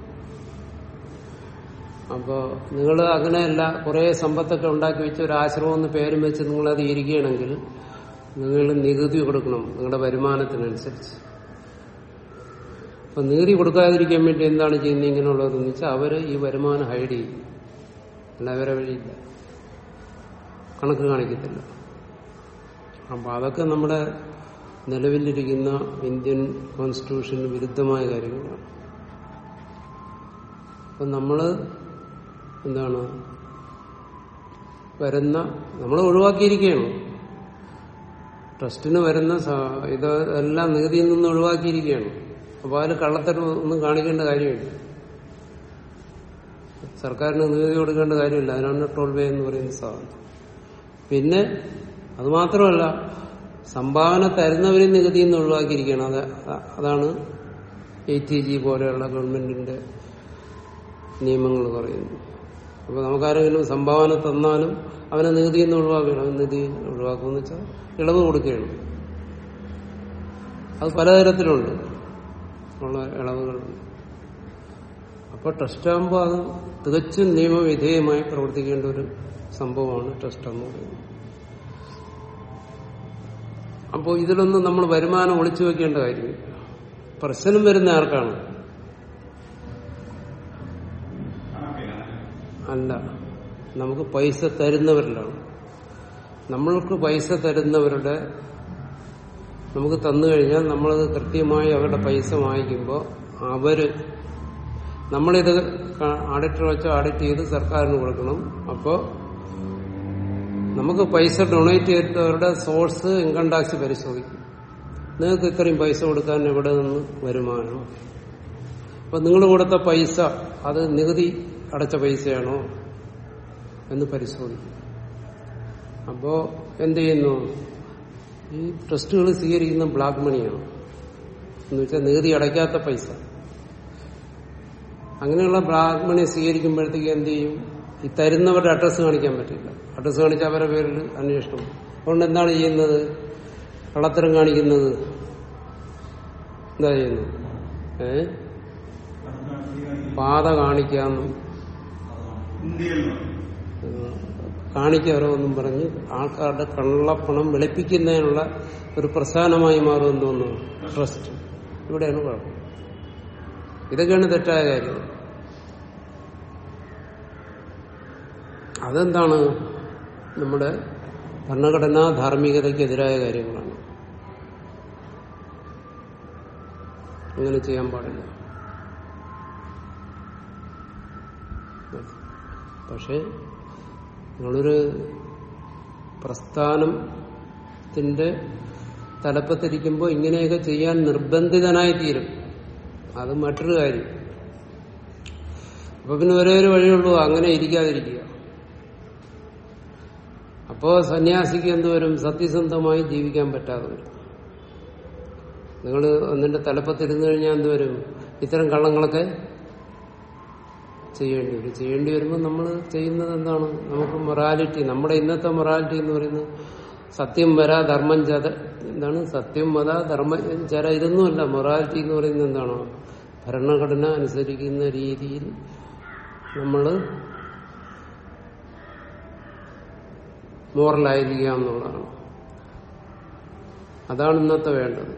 അപ്പോൾ നിങ്ങൾ അങ്ങനെയല്ല കുറേ സമ്പത്തൊക്കെ ഉണ്ടാക്കി വെച്ച് ഒരു ആശ്രമം എന്ന് പേരും വെച്ച് നിങ്ങളത് ഇരിക്കുകയാണെങ്കിൽ നിങ്ങൾ നികുതി കൊടുക്കണം നിങ്ങളുടെ വരുമാനത്തിനനുസരിച്ച് അപ്പൊ നികുതി കൊടുക്കാതിരിക്കാൻ വേണ്ടി എന്താണ് ചെയ്യുന്നത് ഇങ്ങനെയുള്ളതെന്ന് വെച്ചാൽ അവര് ഈ വരുമാനം ഹൈഡ് ചെയ്യും അല്ല അവരെ വഴിയില്ല കണക്ക് കാണിക്കത്തില്ല അപ്പൊ അതൊക്കെ നമ്മുടെ നിലവിലിരിക്കുന്ന ഇന്ത്യൻ കോൺസ്റ്റിറ്റ്യൂഷന് വിരുദ്ധമായ കാര്യങ്ങളാണ് അപ്പൊ നമ്മള് എന്താണ് വരുന്ന നമ്മൾ ഒഴിവാക്കിയിരിക്കുകയാണ് ട്രസ്റ്റിന് വരുന്ന സ- ഇത് എല്ലാം നികുതിയിൽ നിന്ന് ഒഴിവാക്കിയിരിക്കുകയാണ് അപ്പൊ അതിൽ കള്ളത്തരം ഒന്നും കാണിക്കേണ്ട കാര്യമില്ല സർക്കാരിന് നികുതി കൊടുക്കേണ്ട കാര്യമില്ല അതിനാണ് ടോൾ വേ എന്ന് പറയുന്ന സാധനം പിന്നെ അത് മാത്രമല്ല സംഭാവന തരുന്നവരെ നികുതിയിൽ നിന്ന് ഒഴിവാക്കിയിരിക്കുകയാണ് അത് അതാണ് എ ടി ജി പോലെയുള്ള ഗവൺമെന്റിന്റെ നിയമങ്ങൾ പറയുന്നു അപ്പൊ നമുക്കാരെങ്കിലും സംഭാവന തന്നാലും അവനെ നികുതിയിൽ നിന്ന് ഒഴിവാക്കണം അവൻ നികുതി ഒഴിവാക്കുമെന്ന് വെച്ചാൽ ഇളവ് കൊടുക്കുകയാണ് അത് പലതരത്തിലുണ്ട് ഉള്ള ഇളവുകളുണ്ട് അപ്പൊ ട്രസ്റ്റ് ആകുമ്പോൾ അത് തികച്ചും നിയമവിധേയമായി പ്രവർത്തിക്കേണ്ട ഒരു സംഭവമാണ് ട്രസ്റ്റ് എന്ന് പറയുന്നത് അപ്പോൾ ഇതിലൊന്നും നമ്മൾ വരുമാനം ഒളിച്ചു വെക്കേണ്ട കാര്യമില്ല പ്രശ്നം വരുന്ന ആർക്കാണ് അല്ല നമുക്ക് പൈസ തരുന്നവരിലാണ് നമ്മൾക്ക് പൈസ തരുന്നവരുടെ നമുക്ക് തന്നു കഴിഞ്ഞാൽ നമ്മളത് കൃത്യമായി അവരുടെ പൈസ വാങ്ങിക്കുമ്പോൾ അവര് നമ്മളിത് ആഡിറ്റർ വെച്ച് ആഡിറ്റ് ചെയ്ത് സർക്കാരിന് കൊടുക്കണം അപ്പോൾ നമുക്ക് പൈസ ഡൊണേറ്റ് ചെയ്തവരുടെ സോഴ്സ് ഇൻകം ടാക്സ് പരിശോധിക്കും നിങ്ങൾക്ക് ഇത്രയും പൈസ കൊടുക്കാൻ എവിടെ നിന്ന് വരുമാനം അപ്പൊ നിങ്ങൾ കൊടുത്ത പൈസ അത് നികുതി അടച്ച പൈസയാണോ എന്ന് പരിശോധിക്കും അപ്പോ എന്ത് ചെയ്യുന്നു ഈ ട്രസ്റ്റുകൾ സ്വീകരിക്കുന്ന ബ്ലാക്ക് മണിയാണ് എന്ന് വെച്ചാൽ നികുതി അടയ്ക്കാത്ത പൈസ അങ്ങനെയുള്ള ബ്ലാക്ക് മണി സ്വീകരിക്കുമ്പോഴത്തേക്ക് എന്ത് ചെയ്യും ഈ തരുന്നവരുടെ അഡ്രസ്സ് കാണിക്കാൻ പറ്റില്ല അഡ്രസ്സ് കാണിച്ച അവരുടെ പേരിൽ അന്വേഷണം അതുകൊണ്ട് എന്താണ് ചെയ്യുന്നത് കള്ളത്തരം കാണിക്കുന്നത് എന്താ ചെയ്യുന്നത് ഏ പാത കാണിക്കാന്നും ഇന്ത്യയിൽ കാണിക്കാറോന്നും പറഞ്ഞ് ആൾക്കാരുടെ കള്ളപ്പണം വെളുപ്പിക്കുന്നതിനുള്ള ഒരു പ്രസ്ഥാനമായി മാറും തോന്നുന്നു ട്രസ്റ്റ് ഇവിടെയാണ് കുഴപ്പം ഇതൊക്കെയാണ് തെറ്റായ കാര്യം അതെന്താണ് നമ്മുടെ ഭരണഘടനാ ധാർമ്മികതയ്ക്കെതിരായ കാര്യങ്ങളാണ് അങ്ങനെ ചെയ്യാൻ പാടില്ല പക്ഷെ നിങ്ങളൊരു പ്രസ്ഥാനത്തിന്റെ തലപ്പത്തിരിക്കുമ്പോൾ ഇങ്ങനെയൊക്കെ ചെയ്യാൻ നിർബന്ധിതനായി തീരും അത് മറ്റൊരു കാര്യം അപ്പൊ പിന്നെ ഒരേ ഒരു വഴിയുള്ളൂ അങ്ങനെ ഇരിക്കാതിരിക്കുക അപ്പോ സന്യാസിക്ക് എന്തുവരും സത്യസന്ധമായി ജീവിക്കാൻ പറ്റാതെ വരും നിങ്ങൾ ഒന്നിന്റെ തലപ്പത്തിരുന്നു കഴിഞ്ഞാൽ എന്തുവരും ഇത്തരം കള്ളങ്ങളൊക്കെ ചെയ്യേണ്ടി വരും ചെയ്യേണ്ടി വരുമ്പോൾ നമ്മൾ ചെയ്യുന്നത് എന്താണ് നമുക്ക് മൊറാലിറ്റി നമ്മുടെ ഇന്നത്തെ മൊറാലിറ്റി എന്ന് പറയുന്നത് സത്യം വര ധർമ്മം ചത എന്താണ് സത്യം വധ ധർമ്മം ചര ഇതൊന്നുമല്ല മൊറാലിറ്റി എന്ന് പറയുന്നത് എന്താണ് ഭരണഘടന അനുസരിക്കുന്ന രീതിയിൽ നമ്മൾ മോറലായിരിക്കുക എന്നുള്ളതാണ് അതാണ് ഇന്നത്തെ വേണ്ടത്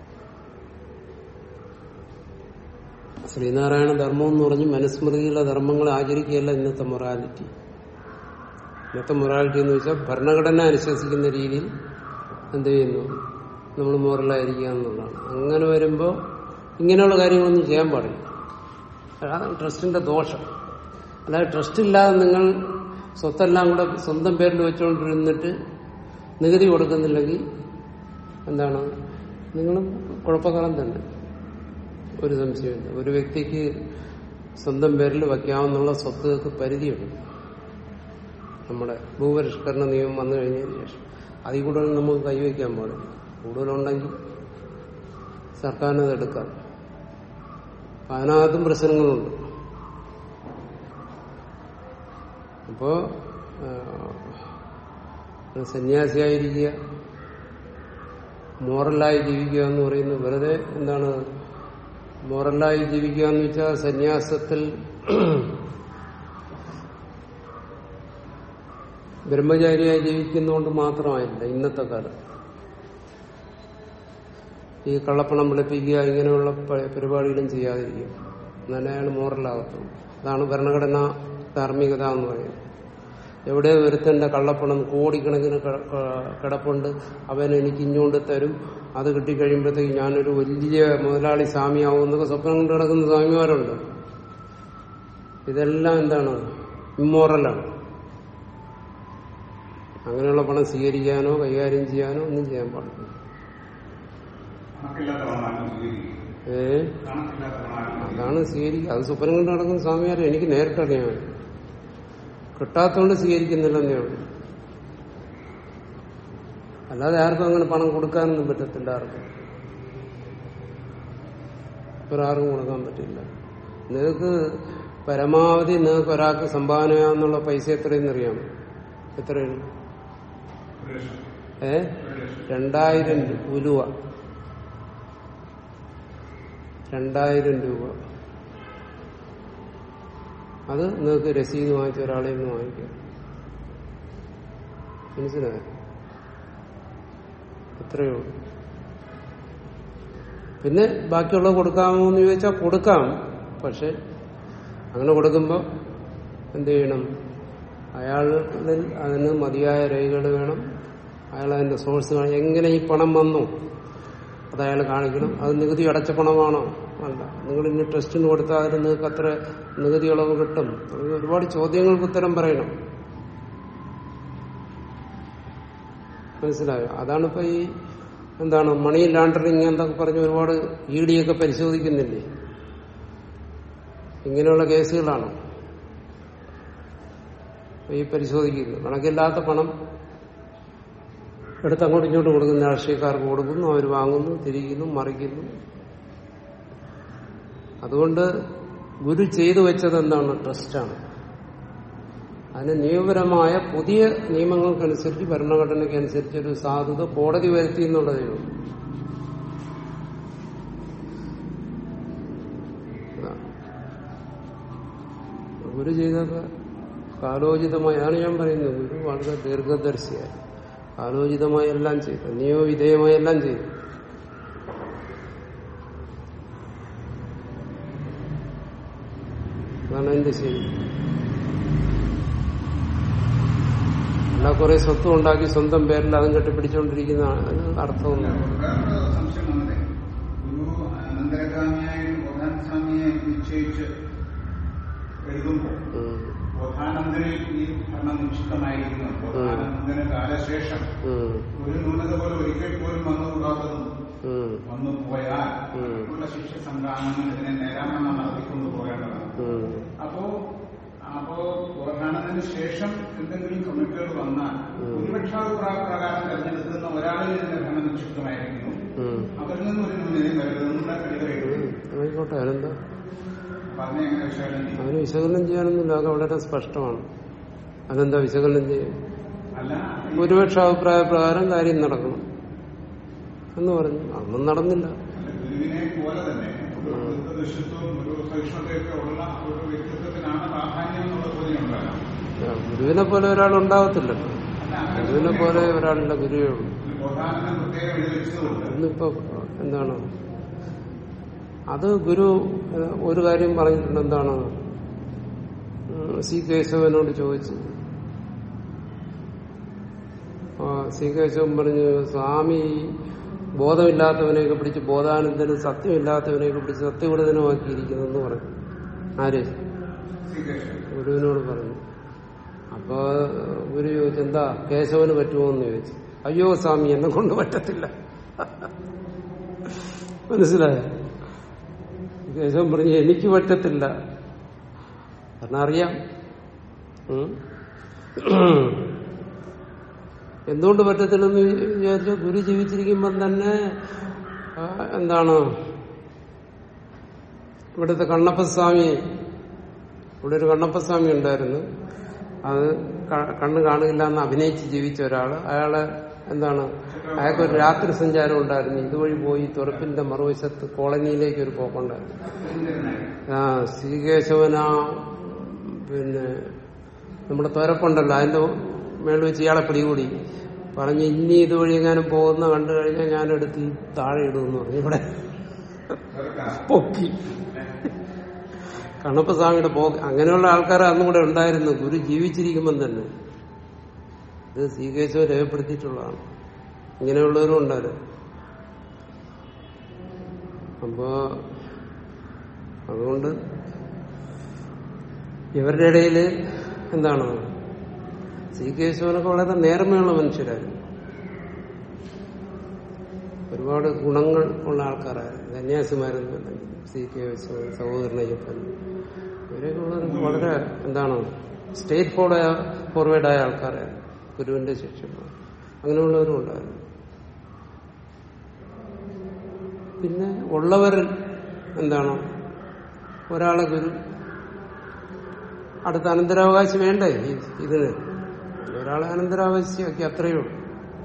ശ്രീനാരായണ ധർമ്മം എന്ന് പറഞ്ഞ് മനുസ്മൃതിയിലെ ധർമ്മങ്ങൾ ആചരിക്കുകയല്ല ഇന്നത്തെ മൊറാലിറ്റി ഇന്നത്തെ മൊറാലിറ്റി എന്ന് വെച്ചാൽ ഭരണഘടന അനുശാസിക്കുന്ന രീതിയിൽ എന്ത് ചെയ്യുന്നു നമ്മൾ മോറലായിരിക്കുക എന്നുള്ളതാണ് അങ്ങനെ വരുമ്പോൾ ഇങ്ങനെയുള്ള കാര്യങ്ങളൊന്നും ചെയ്യാൻ പാടില്ല അതാണ് ട്രസ്റ്റിന്റെ ദോഷം അല്ലാതെ ട്രസ്റ്റ് ഇല്ലാതെ നിങ്ങൾ സ്വത്തെല്ലാം കൂടെ സ്വന്തം പേരിൽ വെച്ചുകൊണ്ടിരുന്നിട്ട് നികുതി കൊടുക്കുന്നില്ലെങ്കിൽ എന്താണ് നിങ്ങളും കുഴപ്പക്കാലം തന്നെ ഒരു സംശയമില്ല ഒരു വ്യക്തിക്ക് സ്വന്തം പേരിൽ വയ്ക്കാവുന്ന സ്വത്തുകൾക്ക് പരിധിയുണ്ട് നമ്മുടെ ഭൂപരിഷ്കരണ നിയമം വന്നു കഴിഞ്ഞതിന് ശേഷം അതിൽ കൂടുതൽ നമുക്ക് കൈവയ്ക്കാൻ പാടില്ല കൂടുതലുണ്ടെങ്കിൽ സർക്കാരിനത് എടുക്കാം അതിനകത്തും പ്രശ്നങ്ങളുണ്ട് അപ്പോ ആ, സന്യാസിയായിരിക്കുക മോറലായി ജീവിക്കുക എന്ന് പറയുന്നത് വെറുതെ എന്താണ് മോറലായി ജീവിക്കുക എന്ന് വെച്ചാൽ സന്യാസത്തിൽ ബ്രഹ്മചാരിയായി ജീവിക്കുന്നതുകൊണ്ട് മാത്രമായില്ല ഇന്നത്തെ കാലം ഈ കള്ളപ്പണം വെളുപ്പിക്കുക ഇങ്ങനെയുള്ള പ- പരിപാടികളും ചെയ്യാതിരിക്കും എന്നാലേ അയാൾ മോറലാകത്തുള്ളൂ അതാണ് ഭരണഘടനാ ധാർമ്മികത എന്ന് പറയുന്നത് എവിടെ ഒരുത്തന്റെ കള്ളപ്പണം കോടിക്കണക്കിന് ക- ക- കിടപ്പുണ്ട് അവൻ എനിക്ക് ഇഞ്ഞുകൊണ്ട് തരും അത് കിട്ടിക്കഴിയുമ്പോഴത്തേക്ക് ഞാനൊരു വലിയ മുതലാളി സ്വാമിയാവും എന്നൊക്കെ സ്വപ്നം കൊണ്ട് കിടക്കുന്ന സ്വാമിമാരുണ്ട് ഇതെല്ലാം എന്താണ് ഇമ്മോറലാണ് അങ്ങനെയുള്ള പണം സ്വീകരിക്കാനോ കൈകാര്യം ചെയ്യാനോ ഒന്നും ചെയ്യാൻ പാടില്ല കണക്കില്ലാത്ത പണമാരും സ്വീകരിക്കും ഏ കണക്കില്ലാത്ത പണമാരും അതാണ് സ്വീകരിക്കുക അത് സ്വപ്നം കൊണ്ട് നടക്കുന്ന സ്വാമിയാരെ എനിക്ക് നേരിട്ടറിയാം കിട്ടാത്തോണ്ട് സ്വീകരിക്കുന്നില്ലെന്നേ ഉള്ളൂ അല്ലാതെ ആർക്കും അങ്ങനെ പണം കൊടുക്കാനൊന്നും പറ്റത്തില്ല ആർക്കും ഒരാർക്കും കൊടുക്കാൻ പറ്റില്ല നിങ്ങൾക്ക് പരമാവധി നിങ്ങൾക്ക് ഒരാൾക്ക് സംഭാവന ചെയ്യാന്നുള്ള പൈസ എത്രയെന്ന് അറിയാം എത്രയാണ് ഒരു ലക്ഷം ഏ രണ്ടായിരം ഉലുവ രണ്ടായിരം രൂപ അത് നിങ്ങൾക്ക് രസീത് വാങ്ങിച്ച ഒരാളെ നിന്ന് വാങ്ങിക്കാം മനസ്സിലായോ എത്രയേ ഉള്ളൂ പിന്നെ ബാക്കിയുള്ളത് കൊടുക്കാമോ എന്ന് ചോദിച്ചാൽ കൊടുക്കാം പക്ഷെ അങ്ങനെ കൊടുക്കുമ്പോൾ എന്ത് ചെയ്യണം അയാളിൽ അതിന് മതിയായ രേഖകൾ വേണം അയാൾ അതിന്റെ സോഴ്സ് വേണം എങ്ങനെ ഈ പണം വന്നു അത് അയാൾ കാണിക്കണം അത് നികുതി അടച്ച പണമാണോ അല്ല നിങ്ങൾ ഇനി ടെസ്റ്റിന് കൊടുത്താൽ അതിന് നിങ്ങൾക്ക് അത്ര നികുതി ഇളവ് കിട്ടും തുടങ്ങി ഒരുപാട് ചോദ്യങ്ങൾക്ക് ഉത്തരം പറയണം മനസ്സിലായോ അതാണിപ്പോ ഈ എന്താണ് മണി ലാണ്ടറിങ് എന്നൊക്കെ പറഞ്ഞ് ഒരുപാട് ഇ ഡി ഒക്കെ പരിശോധിക്കുന്നില്ലേ ഇങ്ങനെയുള്ള കേസുകളാണ് ഈ പരിശോധിക്കുന്നത് കണക്കില്ലാത്ത പണം എടുത്ത് അങ്ങോട്ടും ഇങ്ങോട്ടും കൊടുക്കുന്ന രാഷ്ട്രീയക്കാർക്ക് കൊടുക്കുന്നു അവർ വാങ്ങുന്നു തിരിക്കുന്നു മറിക്കുന്നു അതുകൊണ്ട് ഗുരു ചെയ്തു വെച്ചത് എന്താണ് ട്രസ്റ്റാണ് അതിന് നിയമപരമായ പുതിയ നിയമങ്ങൾക്കനുസരിച്ച് ഭരണഘടനയ്ക്കനുസരിച്ച് ഒരു സാധുത കോടതി വരുത്തി എന്നുള്ളതേ ഉള്ളൂ അതാണ്. ഗുരു ചെയ്തൊക്കെ കാലോചിതമായി അതാണ് ഞാൻ പറയുന്നത് ഗുരു വളരെ ദീർഘദർശിയായി കാലോചിതമായി എല്ലാം ചെയ്തു നിയമവിധേയമായി എല്ലാം ചെയ്തു അതാണ് എന്റെ ശരി അല്ല കുറെ സ്വത്തും ഉണ്ടാക്കി സ്വന്തം പേരിൽ അതും കെട്ടിപ്പിടിച്ചുകൊണ്ടിരിക്കുന്ന അർത്ഥമൊന്നും വേറൊരു സംശയം വന്നത് ഗുരു അനന്തരഗാമിയായും പ്രധാനസ്വാമിയായി നിശ്ചയിച്ച് എഴുതുമ്പോൾ ഉം. പ്രധാനമന്ത്രി ഈ ഭരണം നിക്ഷിപ്തമായിരിക്കുന്നു പ്രധാനമന്ത്രിന് കാലശേഷം ഉം. ഒരു ന്യൂനത പോലെ ഒരിക്കൽ പോലും വന്നുകൂടാത്തതും ഉം. വന്നു പോയാൽ ഉം. ഉള്ള ശിക്ഷ സംവിധാനങ്ങൾ ഇതിനെ നേരാമെന്നാണ് നടത്തിക്കൊണ്ടു പോകേണ്ടതാണ് ഉം. അപ്പോ അപ്പോ പ്രധാനത്തിന് ശേഷം എന്തെങ്കിലും കമ്മിറ്റികൾ വന്നാൽ ഉം. ഭൂരിപക്ഷാഭിപ്രായ പ്രകാരം തെരഞ്ഞെടുക്കുന്ന ഒരാളിൽ നിന്ന് ഭരണം നിക്ഷിപ്തമായിരിക്കുന്നു ഉം. അവരിൽ നിന്നും ഒരു ന്യൂനതയും വരരുതെന്നുള്ള ഉം. കഴിവ് ആയിക്കോട്ടെ അതിനെന്താ പറഞ്ഞ എങ്ങനെ വിശകലനം ചെയ്യും അതിന് വിശകലനം ചെയ്യാനൊന്നുമില്ല അത് വളരെ സ്പഷ്ടമാണ് അതെന്താ വിശകലനം ചെയ്യും അല്ല ഭൂരിപക്ഷ അഭിപ്രായ പ്രകാരം കാര്യം നടക്കണം എന്ന് പറഞ്ഞു അതൊന്നും നടന്നില്ല അല്ല, ഗുരുവിനെ പോലെ തന്നെ ഒരു ദൃശ്യത്വവും ഒരു സഹിഷ്ണുതയൊക്കെ ഉള്ള ഒരു വ്യക്തിത്വത്തിനാണ് പ്രാധാന്യം എന്നുള്ള ചോദ്യമുണ്ടല്ലോ ആ, ഗുരുവിനെ പോലെ ഒരാൾ ഉണ്ടാവത്തില്ലല്ലോ അല്ല അങ്ങനെ ഗുരുവിനെ പോലെ ഒരാളുടെ ഗുരുവേ ഉള്ളൂ പ്രധാനം പ്രത്യേകം എഴുതി വെച്ചതുകൊണ്ട് ഇന്നിപ്പോ എന്താണ് അത് ഗുരു ഏഹ്, ഒരു കാര്യം പറഞ്ഞിട്ടുണ്ട് എന്താണ് ഉം, സി കേശവനോട് ചോദിച്ചു ആ, സി കേശവൻ പറഞ്ഞു സ്വാമി ബോധമില്ലാത്തവനെയൊക്കെ പിടിച്ച് ബോധാനന്ദനും സത്യമില്ലാത്തവനെയൊക്കെ പിടിച്ച് സത്യവ്രതനുമാക്കിയിരിക്കുന്നെന്ന് പറഞ്ഞു ആര് സ്വീകരിച്ചു ഗുരുവിനോട് പറഞ്ഞു അപ്പൊ ഗുരു ചോദിച്ചു എന്താ കേശവന് പറ്റുമോ എന്ന് ചോദിച്ചു അയ്യോ സ്വാമി എന്നെ കൊണ്ട് പറ്റത്തില്ല മനസ്സിലായോ കേശവൻ പറഞ്ഞു എനിക്ക് പറ്റത്തില്ല കാരണം അറിയാം ഉം. എന്തുകൊണ്ട് പറ്റത്തില്ലെന്ന് വിചാരിച്ചാൽ ഗുരു ജീവിച്ചിരിക്കുമ്പം തന്നെ ആ, എന്താണ് ഇവിടുത്തെ കണ്ണപ്പസ്വാമി ഇവിടെ ഒരു കണ്ണപ്പസ്വാമി ഉണ്ടായിരുന്നു അത് ക- കണ്ണ് കാണില്ല എന്ന് അഭിനയിച്ച് ജീവിച്ച ഒരാള് അയാള് എന്താണ് അയാൾക്ക് ഒരു രാത്രി സഞ്ചാരം ഉണ്ടായിരുന്നു ഇതുവഴി പോയി തുറപ്പിന്റെ മറുവശത്ത് കോളനിയിലേക്ക് ഒരു പോക്കുണ്ടായിരുന്നു ആ ശ്രീകേശവന പിന്നെ നമ്മുടെ തുരപ്പുണ്ടല്ലോ അതിന്റെ മേളിൽ വെച്ച് ഇയാളെ പിടികൂടി പറഞ്ഞ് ഇനി ഇതുവഴി എങ്ങാനും പോകുന്ന കണ്ടു കഴിഞ്ഞാൽ ഞാനെടുത്ത് ഈ താഴെ ഇടുമെന്ന് പറഞ്ഞു ഇവിടെ പൊക്കി കണ്ണപ്പസ്വാമിയുടെ പോക്ക് അങ്ങനെയുള്ള ആൾക്കാർ അന്നും കൂടെ ഉണ്ടായിരുന്നു ഗുരു ജീവിച്ചിരിക്കുമ്പം തന്നെ ഇത് ശ്രീകേശവ രേഖപ്പെടുത്തിയിട്ടുള്ളതാണ് ഇങ്ങനെയുള്ളവരും ഉണ്ടായിരുന്നു അപ്പോ അതുകൊണ്ട് ഇവരുടെ ഇടയിൽ എന്താണ് ശ്രീകേശവനൊക്കെ വളരെ നേർമയുള്ള മനുഷ്യരായിരുന്നു ഒരുപാട് ഗുണങ്ങൾ ഉള്ള ആൾക്കാരായിരുന്നു സന്യാസിമാരൊന്നും അല്ലെങ്കിൽ സി കെ സഹോദരനയ്യപ്പൻ ഇവരൊക്കെ വളരെ- വളരെ എന്താണ് സ്റ്റേറ്റ് ഫോർവേഡ് ഫോർവേഡായ ആൾക്കാരായിരുന്നു ഗുരുവിന്റെ ശിഷ്യന്മാർ അങ്ങനെയുള്ളവരും ഉണ്ടായിരുന്നു പിന്നെ ഉള്ളവരിൽ എന്താണ് ഒരാളെ ഗുരു അടുത്ത അനന്തരാവകാശം വേണ്ടേ ഈ- ഇതിന് ഒരാളെ അനന്തരാവകാശിയാക്കി അത്രയേ ഉള്ളൂ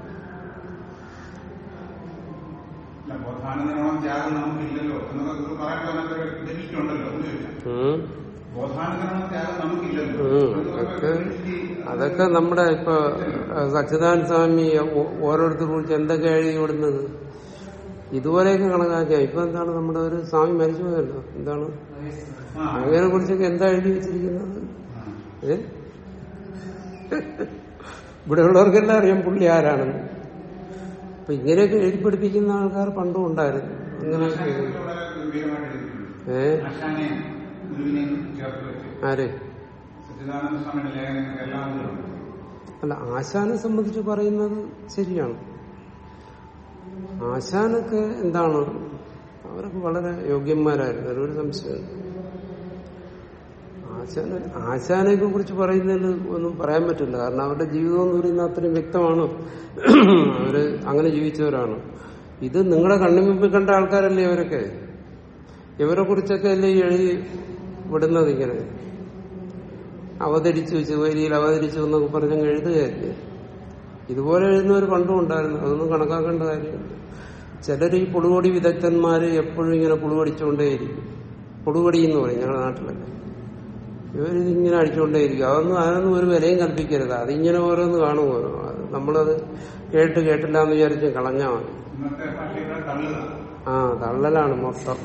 അല്ല, ബോധാനന്ദനോളം ത്യാഗം നമുക്കില്ലല്ലോ എന്നൊക്കെ ഗുരു പറയാൻ ലഭിക്കുണ്ടല്ലോ എന്ന് ചോദിച്ചാൽ ഉം. ബോധാനന്ദനോളം ത്യാഗം നമുക്കില്ലല്ലോ ഉം. അത് അതൊക്കെ ഈ- അതൊക്കെ നമ്മുടെ ഇപ്പൊ അഹ് സച്ചിദാനന്ദ സ്വാമി ഓ- ഓരോരുത്തർ കുറിച്ച് എന്തൊക്കെ എഴുതി വിടുന്നത് ഇതുപോലെയൊക്കെ കണക്കാക്കിയ ഇപ്പൊ എന്താണ് നമ്മുടെ ഒരു സ്വാമി മരിച്ചു പോയല്ലോ എന്താണ് ആ, അങ്ങനെ കുറിച്ചൊക്കെ എന്താ എഴുതി വെച്ചിരിക്കുന്നത് ആ. ഏ ഇവിടെയുള്ളവർക്കെല്ലാം അറിയാം പുള്ളി ആരാണെന്ന് അപ്പൊ ഇങ്ങനെയൊക്കെ എഴുതി പഠിപ്പിക്കുന്ന ആൾക്കാർ പണ്ടും ഉണ്ടായിരുന്നു ഇങ്ങനെയൊക്കെ ആശാനെ വളരെ ഗംഭീരമായിട്ട് എഴുതിയിട്ടുണ്ട് ഏ ആശാനെ ഗുരുവിനെയും ചേർത്ത് വെച്ച് ആര് സച്ചിദാനന്ദ സ്വാമിയുടെ ലേഖനങ്ങൾക്ക് എല്ലാം ഉണ്ട്. അല്ല ആശാനെ സംബന്ധിച്ച് പറയുന്നത് ശരിയാണ് ആശാനൊക്കെ എന്താണ് അവരൊക്കെ വളരെ യോഗ്യന്മാരായിരുന്നു അതിലൊരു സംശയം ആശാന ആശാനെയൊക്കെ കുറിച്ച് പറയുന്നതിൽ ഒന്നും പറയാൻ പറ്റില്ല കാരണം അവരുടെ ജീവിതം എന്ന് പറയുന്നത് അത്രയും വ്യക്തമാണ് അവര് അങ്ങനെ ജീവിച്ചവരാണ് ഇത് നിങ്ങളുടെ കണ്ണു മുമ്പിൽ കണ്ട ആൾക്കാരല്ലേ അവരൊക്കെ ഇവരെ കുറിച്ചൊക്കെ അല്ലേ ഈ എഴുതി വിടുന്നത് ഇങ്ങനെ അവതരിച്ചു ചുവരിയിൽ അവതരിച്ചു എന്നൊക്കെ പറഞ്ഞങ്ങ് എഴുതുകയല്ലേ ഇതുപോലെ എഴുതുന്നവർ പണ്ടും ഉണ്ടായിരുന്നു അതൊന്നും കണക്കാക്കേണ്ട കാര്യമില്ല ചിലർ ഈ പുളുകൊടി വിദഗ്ധന്മാര് എപ്പോഴും ഇങ്ങനെ പുളുവടിച്ചുകൊണ്ടേയിരിക്കും പുളുകൊടി എന്ന് പറയും ഞങ്ങളുടെ നാട്ടിലൊക്കെ ഇവരിതിങ്ങനെ അടിച്ചുകൊണ്ടേയിരിക്കും അതൊന്നും അതിനൊന്നും ഒരു വിലയും കൽപ്പിക്കരുത് അതിങ്ങനെ ഓരോന്ന് കാണുമോ അത് നമ്മളത് കേട്ട് കേട്ടില്ല എന്ന് വിചാരിച്ച് കളഞ്ഞാൽ മതി ഇന്നത്തെ ഭാഷയുടെ തള്ളുക ആ തള്ളലാണ് മൊത്തം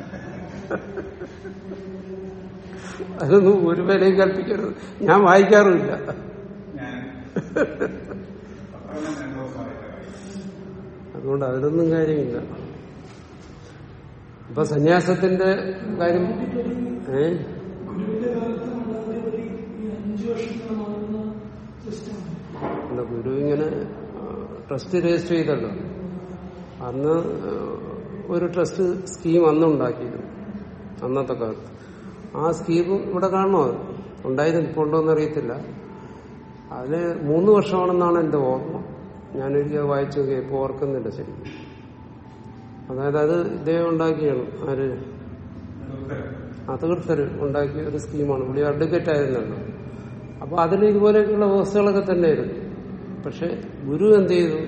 അതൊന്നും ഒരു വിലയും കൽപ്പിക്കരുത് ഞാൻ വായിക്കാറുമില്ല ഞാൻ പത്രം രണ്ടു ദിവസം വായിച്ചതാണ്. അതുകൊണ്ട് അതിലൊന്നും കാര്യമില്ല അപ്പൊ സന്യാസത്തിന്റെ കാര്യം ഏ ഗുരുവിന്റെ കാലത്ത് മണ്ഡലപതി ഈ അഞ്ചു വർഷത്തിന് മാറുന്ന സിസ്റ്റമാണ് അല്ല ഗുരു ഇങ്ങനെ ട്രസ്റ്റ് രജിസ്റ്റർ ചെയ്തല്ലോ അന്ന് ആ, ഒരു ട്രസ്റ്റ് സ്കീം അന്ന് ഉണ്ടാക്കിയിരുന്നു അന്നത്തെ കാലത്ത് ആ സ്കീം ഇവിടെ കാണണോ ഉണ്ടായിരുന്നു ഇപ്പോൾ ഉണ്ടോന്ന് അറിയത്തില്ല അതില് മൂന്ന് വർഷമാണെന്നാണ് എന്റെ ഓർമ്മ ഞാനൊരിക്കൽ വായിച്ചു നോക്കി ഇപ്പോൾ ഓർക്കുന്നില്ല ശരിക്കും അതായത് അത് ഇദ്ദേഹം ഉണ്ടാക്കിയാണ് ആര് അതീർത്ഥർ ഉണ്ടാക്കിയ ഒരു സ്കീമാണ് പുള്ളി അഡ്വക്കേറ്റ് ആയിരുന്നല്ലോ അപ്പൊ അതിന് ഇതുപോലെയൊക്കെയുള്ള വ്യവസ്ഥകളൊക്കെ തന്നെയായിരുന്നു പക്ഷെ ഗുരു എന്ത് ചെയ്തു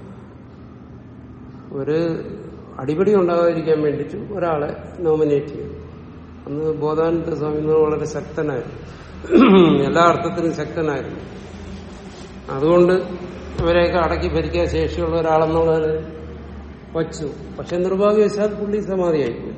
ഒരു അടിപിടി ഉണ്ടാകാതിരിക്കാൻ വേണ്ടിയിട്ട് ഒരാളെ നോമിനേറ്റ് ചെയ്തു അന്ന് ബോധാനന്ദ സ്വാമി എന്ന് പറഞ്ഞാൽ വളരെ ശക്തനായിരുന്നു എല്ലാ അർത്ഥത്തിലും ശക്തനായിരുന്നു അതുകൊണ്ട് ഇവരെയൊക്കെ അടക്കി ഭരിക്കാൻ ശേഷിയുള്ള ഒരാളെന്നുള്ളത് വച്ചു പക്ഷെ നിർഭാഗ്യവശാൽ പുള്ളി സമാധിയായി പോയി.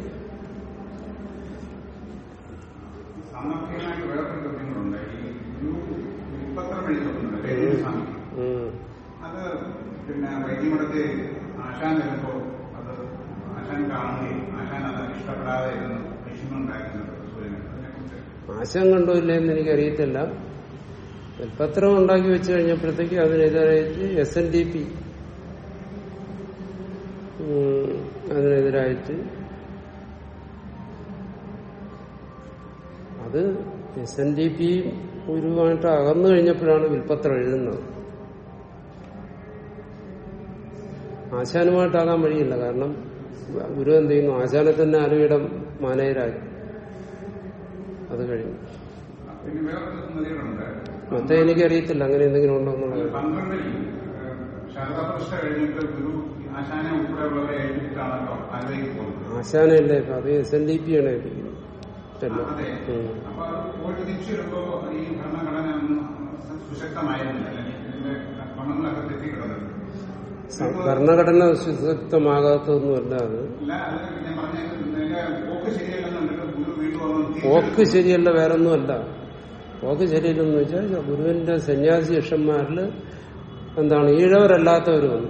സാമർഥ്യമായിട്ട് വേറൊരു ചോദ്യങ്ങളുണ്ട് ഈ ഗുരു വിൽപ്പത്രം എഴുതുന്നുണ്ട് രജനീസ്വാമി ഉം. അത് പിന്നെ വൈദ്യമഠത്തിൽ ആശാൻ വരുമ്പോ അത് ആശാൻ കാണുകയും ആശാൻ അത് ഇഷ്ടപ്പെടാതെ ഇരുന്ന് വിഷമമുണ്ടാക്കുന്നത് സൂര്യന് അതിനെക്കുറിച്ച് ആശയം കണ്ടോ ഇല്ലെന്ന് എനിക്കറിയത്തില്ല പത്രം ഉണ്ടാക്കി വെച്ച് കഴിഞ്ഞപ്പോഴത്തേക്ക് അതിനെതിരായിട്ട് എസ് എൻ ഡി പി അതിനെതിരായിട്ട് അത് എസ് എൻ ഡി പി ഗുരുവായിട്ട് അകന്നു കഴിഞ്ഞപ്പോഴാണ് വിൽപ്പത്രം എഴുതുന്നത് ആശാനുമായിട്ടാകാൻ വഴിയില്ല കാരണം ഗുരു എന്ത് ചെയ്യുന്നു ആശാനെ തന്നെ അരവിടം മാനേജരായി അത് കഴിഞ്ഞു പിന്നെ വേറൊരു സംഗതികളുണ്ട് മറ്റേ എനിക്കറിയത്തില്ല അങ്ങനെ എന്തെങ്കിലും ഉണ്ടോ എന്നുള്ളത് പന്ത്രണ്ടിൽ ശാരദാപ്രതിഷ്ഠ കഴിഞ്ഞിട്ട് ഗുരു ആശാനെ ഉൾപ്പെടെയുള്ളവരെ എഴുതിയിട്ടാണല്ലോ ആലുവയ്ക്ക് പോകുന്നത് ആശാനല്ലേ ഇപ്പൊ അത് എസ് എൻ ഡി പി ആണ് ഏൽപ്പിക്കുന്നത് ആ, അതെ ഉം. അപ്പൊ അത് പോയിട്ട് തിരിച്ചു വരുമ്പോ ഈ ഭരണഘടന ഒന്നും സുശക്തമായിരുന്നില്ല അല്ലെങ്കിൽ ഇതിന്റെ ക്രമങ്ങളൊക്കെ തെറ്റിക്കിടന്നത് സ- ഭരണഘടന സുശക്തമാകാത്തതൊന്നുമല്ല അത് അല്ല അത് ഞാൻ പറഞ്ഞ ഇതിന്റെ പോക്ക് ശരിയല്ലെന്നുണ്ടെങ്കിൽ ഗുരു വീണ്ടും ഒന്നും തിരിച്ചു പോക്ക് ശരിയല്ല വേറൊന്നുമല്ല പോക്ക് ശരിയല്ലെന്ന് വെച്ചാൽ ഗുരുവിന്റെ സന്യാസി ശിഷ്യന്മാരിൽ എന്താണ് ഈഴവരല്ലാത്തവർ വന്നു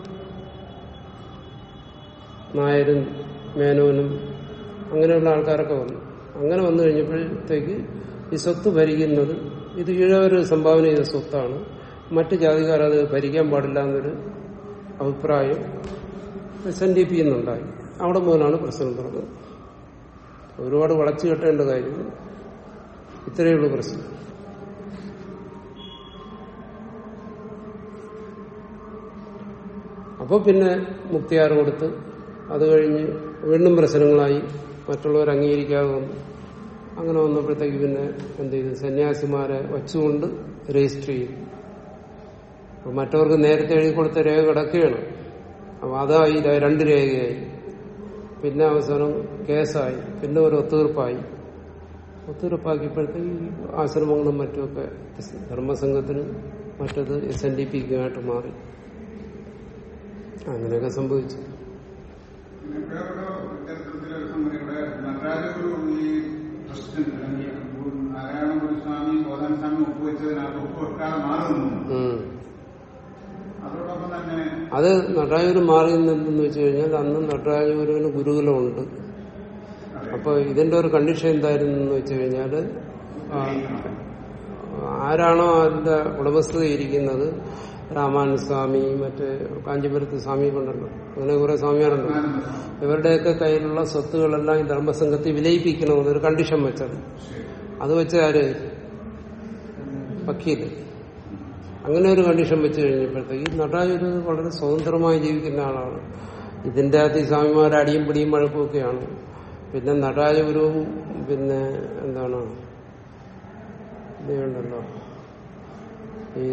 നായരും മേനോനും അങ്ങനെയുള്ള ആൾക്കാരൊക്കെ വന്നു അങ്ങനെ വന്നു കഴിഞ്ഞപ്പോഴത്തേക്ക് ഈ സ്വത്ത് ഭരിക്കുന്നത് ഇത് ഈഴവർ സംഭാവന ചെയ്ത സ്വത്താണ് മറ്റു ജാതിക്കാർ അത് ഭരിക്കാൻ പാടില്ല എന്നൊരു അഭിപ്രായം എസ് എൻ ഡി പി എന്നുണ്ടായി അവിടെ മുതലാണ് പ്രശ്നം തുടങ്ങുന്നത് ഒരുപാട് വളച്ചു കെട്ടേണ്ട കാര്യം ഇത്രയേ ഉള്ളൂ പ്രശ്നം അപ്പോൾ പിന്നെ മുക്തിയാർ കൊടുത്ത് അത് കഴിഞ്ഞ് വീണ്ടും പ്രശ്നങ്ങളായി മറ്റുള്ളവർ അംഗീകരിക്കാതെ വന്നു അങ്ങനെ വന്നപ്പോഴത്തേക്ക് പിന്നെ എന്ത് ചെയ്തു സന്യാസിമാരെ വച്ചുകൊണ്ട് രജിസ്റ്റർ ചെയ്തു അപ്പൊ മറ്റവർക്ക് നേരത്തെ എഴുതി കൊടുത്ത രേഖ കിടക്കുകയാണ് അപ്പൊ അതായി ര- രണ്ട് രേഖയായി പിന്നെ അവസാനം കേസായി പിന്നെ ഒരു ഒത്തുതീർപ്പായി ഒത്തുതീർപ്പാക്കിയപ്പോഴത്തേക്ക് ഈ ആശ്രമങ്ങളും മറ്റുമൊക്കെ ധർമ്മസംഘത്തിന് മറ്റത് എസ് എൻ ഡി പിക്കുമായിട്ട് മാറി അങ്ങനെയൊക്കെ സംഭവിച്ചു പിന്നെ വേറൊരു ചരിത്രത്തിലെ ഒരു സംഗതി ഇവിടെ നടരാജഗുരു ഈ ട്രസ്റ്റിന് അല്ലെങ്കിൽ ഗുരു നാരായണ ഗുരുസ്വാമി ബോധാൻ സ്വാമി ഒപ്പുവെച്ചതിനകത്ത് ഒപ്പുവെക്കാതെ മാറുന്നു ഉം. അതോടൊപ്പം തന്നെ അത് നടരാജൂര് മാറി നിന്നെന്ന് വെച്ച് കഴിഞ്ഞാൽ അന്ന് നടരാജൂരിന് ഗുരുകുലമുണ്ട് അപ്പൊ ഇതിന്റെ ഒരു കണ്ടീഷൻ എന്തായിരുന്നു എന്ന് വെച്ച് കഴിഞ്ഞാല് ആ, ആരാണോ അതിന്റെ ഉടമസ്ഥത ഇരിക്കുന്നത് രാമാനന്ദ സ്വാമി മറ്റേ കാഞ്ചീപുരത്ത് സ്വാമി കൊണ്ടല്ലോ അങ്ങനെ കുറെ സ്വാമിയാരുണ്ടല്ലോ ഇവരുടെയൊക്കെ കയ്യിലുള്ള സ്വത്തുകളെല്ലാം ഈ ധർമ്മസംഘത്തിൽ വിലയിപ്പിക്കണമെന്നൊരു കണ്ടീഷൻ വെച്ചത് അത് വെച്ച ആര് വക്കീല് അങ്ങനെ ഒരു കണ്ടീഷൻ വെച്ച് കഴിഞ്ഞപ്പോഴത്തേക്ക് ഈ നടരാജൊരു വളരെ സ്വതന്ത്രമായി ജീവിക്കുന്ന ആളാണ് ഇതിന്റെ അകത്ത് ഈ സ്വാമിമാരുടെ അടിയും പിടിയും വഴക്കും ഒക്കെയാണ് പിന്നെ നടരാജപുരവും പിന്നെ എന്താണ് ഇതുണ്ടല്ലോ ഈ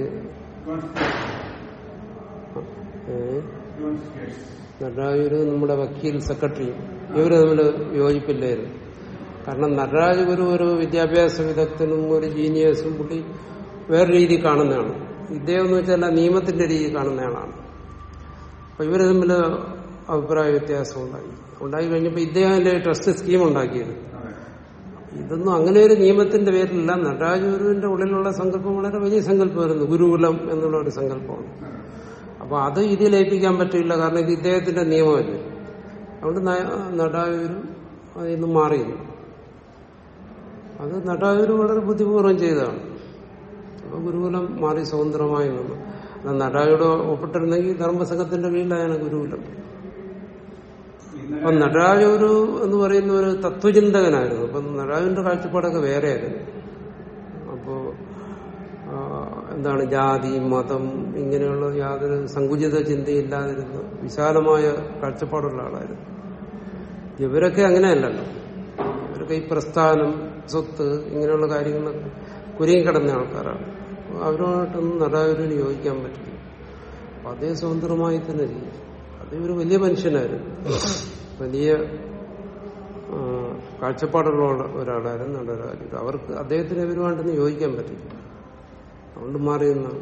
ഏ നടരാജഗുരു നമ്മുടെ വക്കീൽ സെക്രട്ടറി ഇവര് തമ്മിൽ യോജിപ്പില്ലായിരുന്നു കാരണം നടരാജഗുരു ഒരു വിദ്യാഭ്യാസ വിദഗ്ധനും ഒരു ജീനിയസും പുള്ളി വേറെ രീതി കാണുന്നതാണ് ഇദ്ദേഹം എന്ന് വെച്ചാൽ നിയമത്തിന്റെ രീതി കാണുന്നയാളാണ് അപ്പൊ ഇവര് തമ്മിൽ അഭിപ്രായ വ്യത്യാസം ഉണ്ടായി ഉണ്ടായി കഴിഞ്ഞപ്പോൾ ഇദ്ദേഹം അതിന്റെ ട്രസ്റ്റ് സ്കീം ഉണ്ടാക്കിയത് ഇതൊന്നും അങ്ങനെ ഒരു നിയമത്തിന്റെ പേരിലല്ല നടരാജഗുരുവിന്റെ ഉള്ളിലുള്ള സങ്കല്പം വളരെ വലിയ സങ്കല്പമായിരുന്നു ഗുരുകുലം എന്നുള്ള ഒരു സങ്കല്പമാണ് അപ്പൊ അത് ഇതിൽ ഏൽപ്പിക്കാൻ പറ്റില്ല കാരണം ഇത് ഇദ്ദേഹത്തിന്റെ നിയമമല്ലേ അതുകൊണ്ട് നടായൂരും അതിൽ നിന്ന് മാറിയിരുന്നു അത് നടായൂർ വളരെ ബുദ്ധിപൂർവ്വം ചെയ്തതാണ് അപ്പൊ ഗുരുകുലം മാറി സ്വതന്ത്രമായി നിന്നു അല്ല നടായൂട് ഒപ്പിട്ടിരുന്നെങ്കിൽ ധർമ്മസംഘത്തിന്റെ കീഴിലാണ് ഗുരുകുലം അപ്പൊ നടരാജൊരു എന്ന് പറയുന്ന ഒരു തത്വചിന്തകനായിരുന്നു അപ്പൊ നടരാജന്റെ കാഴ്ചപ്പാടൊക്കെ വേറെയായിരുന്നു അപ്പോ ആ, എന്താണ് ജാതി മതം ഇങ്ങനെയുള്ള യാതൊരു സങ്കുചിത ചിന്തയില്ലാതിരുന്ന വിശാലമായ കാഴ്ചപ്പാടുള്ള ആളായിരുന്നു ഇവരൊക്കെ അങ്ങനെയല്ലല്ലോ ഇവരൊക്കെ ഈ പ്രസ്ഥാനം സ്വത്ത് ഇങ്ങനെയുള്ള കാര്യങ്ങളൊക്കെ കുരുങ്ങി കിടന്ന ആൾക്കാരാണ് അപ്പൊ അവരുമായിട്ടൊന്നും നടരാജന് യോജിക്കാൻ പറ്റില്ല അപ്പൊ അതേ സ്വതന്ത്രമായി തന്നെ ചെയ്യും അത് ഒരു വലിയ മനുഷ്യനായിരുന്നു വലിയ ആ, കാഴ്ചപ്പാടുള്ള ഒരാ- ഒരാളായിരുന്നു നടരാജ് അവർക്ക് അദ്ദേഹത്തിന് ഇവരുമായിട്ടൊന്നും യോജിക്കാൻ പറ്റില്ല അതുകൊണ്ട് മാറി നിന്നാണ്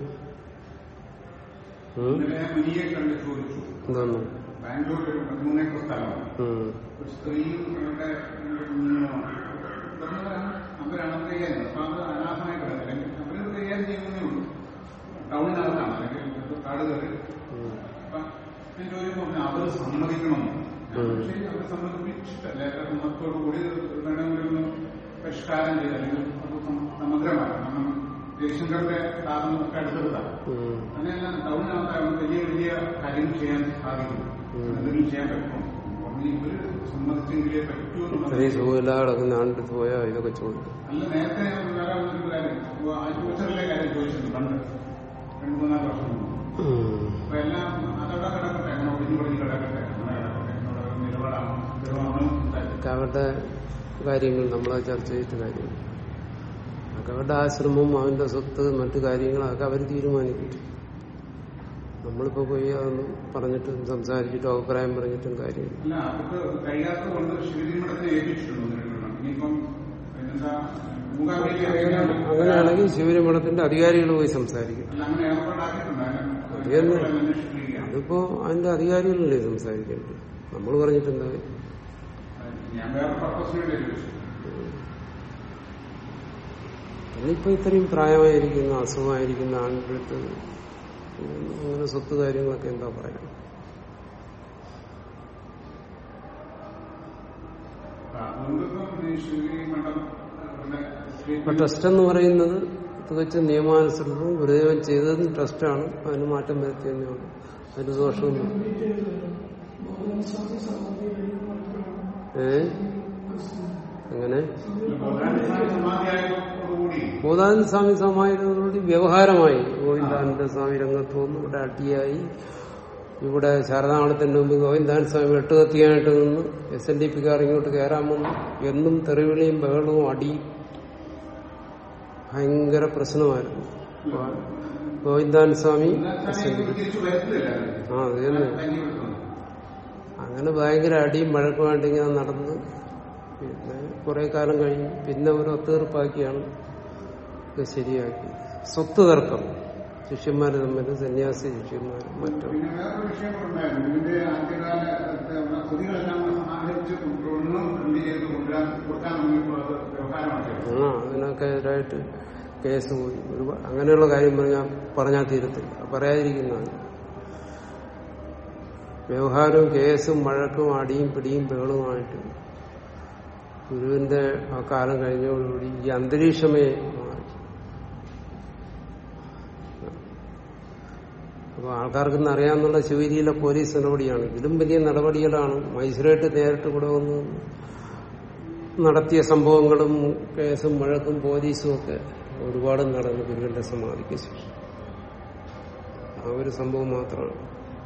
ഉം? ഇന്നലെ ഞാൻ മുനിയെ കണ്ട് ചോദിച്ചു എന്താന്നു ബാംഗ്ലൂരിൽ ഒരു പതിമൂന്നേക്കർ സ്ഥലമാണ് ഉം. ഒരു സ്ത്രീയും അവരുടെ കുഞ്ഞുങ്ങളും അവരാണ് അത് കൈകാര്യം അപ്പൊ അത് അനാഥമായി കിടക്കില്ലെങ്കിൽ അവരത് കൈകാര്യം ചെയ്യുന്നതേ ഉള്ളൂ ടൗണിനകത്താണ് അല്ലെങ്കിൽ കാട് കയറി ഉം. അപ്പൊ ഞാൻ ചോദിച്ചു പറഞ്ഞു അവർ സമ്മതിക്കണമെന്ന് ഞാൻ ഉം. ശരി അവർ സമ്മതിപ്പിച്ചിട്ടല്ല സമ്മതത്തോടു കൂടി വേണമെങ്കിൽ ഒന്ന് പരിഷ്കാരം ചെയ്ത് അല്ലെങ്കിൽ അത് സം- സമഗ്രമാക്കാം കാരണം ജയശങ്കറിന്റെ സ്ഥാപനമൊക്കെ അടുത്തെടുത്താണ് ഉം. അങ്ങനെയല്ല ടൗണിനകത്ത് വലിയ വലിയ കാര്യങ്ങൾ ചെയ്യാൻ സാധിക്കും ഉം. എന്തെങ്കിലും ചെയ്യാൻ പറ്റുമോ പറഞ്ഞു ഇവര് സമ്മതിച്ചെങ്കിലേ പറ്റൂ ഇത്രയും എന്നുള്ളത് സുഖമില്ലാതെ കിടക്കുന്ന ആണ്ടിട്ട് പോയാൽ ഇതൊക്കെ ചോദിക്കും അല്ല നേരത്തെ ഞാൻ വേറെ ഒരു കാര്യം ആശുപത്രിയിലെ കാര്യം ചോദിച്ചിട്ടുണ്ട് പണ്ട് രണ്ട് മൂന്നാല് വർഷം മുമ്പ് ഉം. അപ്പൊ എല്ലാം അതവിടെ കിടക്കട്ടെ അങ്ങനെ ഒഴിഞ്ഞു പൊളിഞ്ഞ് കിടക്കട്ടെ അങ്ങനെ കിടക്കട്ടെ എന്നുള്ള ഒരു നിലപാടാണ് നിലപാടാണ് ഉണ്ടായത്. അതൊക്കെ അവരുടെ കാര്യങ്ങൾ നമ്മളെ ചർച്ച ചെയ്ത കാര്യങ്ങൾ അതൊക്കെ അവരുടെ ആശ്രമവും അവന്റെ സ്വത്ത് മറ്റു കാര്യങ്ങളും അതൊക്കെ അവർ തീരുമാനിക്കും നമ്മളിപ്പോ പോയി അതൊന്നും പറഞ്ഞിട്ടും സംസാരിച്ചിട്ടും അഭിപ്രായം പറഞ്ഞിട്ടും കാര്യമില്ല അല്ല അവർക്ക് കഴിയാത്തത് കൊണ്ട് ശിവലിംഗത്തെ ഏൽപ്പിച്ചിട്ടുണ്ട് നിരന്തരം ഇനിയിപ്പം പിന്നെന്താ മൂകാംബിക അങ്ങനെയാണെങ്കിൽ ശിവരമഠത്തിന്റെ അധികാരികൾ പോയി സംസാരിക്കും അല്ല അങ്ങനെ ഏർപ്പാടാക്കിയിട്ടുണ്ട് അതെന്നെ. അതിനെ അന്വേഷിക്കുകയാണ് അതിപ്പോ അതിന്റെ അധികാരികളല്ലേ സംസാരിക്കേണ്ടത് നമ്മൾ പറഞ്ഞിട്ടെന്താ കാര്യം? ഞാൻ വേറെ പർപ്പസിന് വേണ്ടി ചോദിച്ചു ഇന്നിപ്പോ ഇത്രയും പ്രായമായിരിക്കുന്ന അസുഖമായിരിക്കുന്ന ആൺപിടുത്ത് അങ്ങനെ സ്വത്ത് കാര്യങ്ങളൊക്കെ എന്താ പറയാ അതുകൊണ്ടിപ്പം ഈ ശിവഗിരി മഠം അവരുടെ ഇപ്പൊ ട്രസ്റ്റ് എന്ന് പറയുന്നത് തികച്ചും നിയമാനുസൃതവും ഗുരുദേവൻ ചെയ്തതും ട്രസ്റ്റാണ് അതിന് മാറ്റം വരുത്തിയെന്നേ ഉള്ളൂ അതിന് ദോഷമൊന്നും സ്വാമി സമാധി ഏ അങ്ങനെ സമാധിയായതോടുകൂടി ഗോദാനന്ദ സ്വാമി സമായതോടുകൂടി വ്യവഹാരമായി ഗോവിന്ദാനന്ദ സ്വാമി രംഗത്ത് വന്നു ഇവിടെ അടിയായി ഇവിടെ ശാരദാമണത്തിന്റെ മുമ്പ് ഗോവിന്ദാനന്ദ സ്വാമി വെട്ടുകത്തിയായിട്ട് നിന്ന് എസ് എൻ ഡി പിക്കാർ ഇങ്ങോട്ട് കയറാൻ വന്നു എന്നും തെറിവിളിയും ബഹളവും അടിയും ഭയങ്കര പ്രശ്നമായിരുന്നു Govindananda Swami S N D P തിരിച്ചു വരത്തില്ല ആ അത് തന്നെ അങ്ങനെ ഭയങ്കര അടിയും വഴക്കുമായിട്ട് ഇങ്ങനെ നടന്ന് പിന്നെ കുറെ കാലം കഴിഞ്ഞ് പിന്നെ ഒരു ഒത്തുതീർപ്പാക്കിയാണ് ഇത് ശരിയാക്കി സ്വത്ത് തർക്കം ശിഷ്യന്മാര് തമ്മിൽ സന്യാസി ശിഷ്യന്മാരും മറ്റും പിന്നെ വേറൊരു വിഷയം കൂടെ ഉണ്ടായിരുന്നു ഇതിന്റെ ആദ്യകാല കൃതികളെല്ലാം സമാഹരിച്ച് കൊണ്ടുവന്ന് പ്രിന്റ് ചെയ്ത് കൊണ്ടുവരാൻ കൊടുക്കാൻ തുടങ്ങിയപ്പോൾ അത് വ്യവഹാരമാക്കിയത് ആ അതിനൊക്കെ എതിരായിട്ട് കേസ് പോയി ഒരു അങ്ങനെയുള്ള കാര്യം പറഞ്ഞാൽ പറഞ്ഞാൽ തീരത്തില്ല പറയാതിരിക്കുന്നതാണ് വ്യവഹാരവും കേസും വഴക്കും അടിയും പിടിയും ബഹളുമായിട്ട് ഗുരുവിന്റെ ആ കാലം കഴിഞ്ഞതോടുകൂടി ഈ അന്തരീക്ഷമേ മാറി അപ്പൊ ആൾക്കാർക്കൊന്നും അറിയാമെന്നുള്ള ശിവരിയിലെ പോലീസ് നടപടിയാണ് ഇതിലും വലിയ നടപടികളാണ് മജിസ്ട്രേറ്റ് നേരിട്ട് കൂടെ വന്ന് നടത്തിയ സംഭവങ്ങളും കേസും വഴക്കും പോലീസും ഒക്കെ ഒരുപാട് നടന്നു ഗുരുവിന്റെ സമാധിക്ക് ശേഷം ആ ഒരു സംഭവം മാത്രമാണ്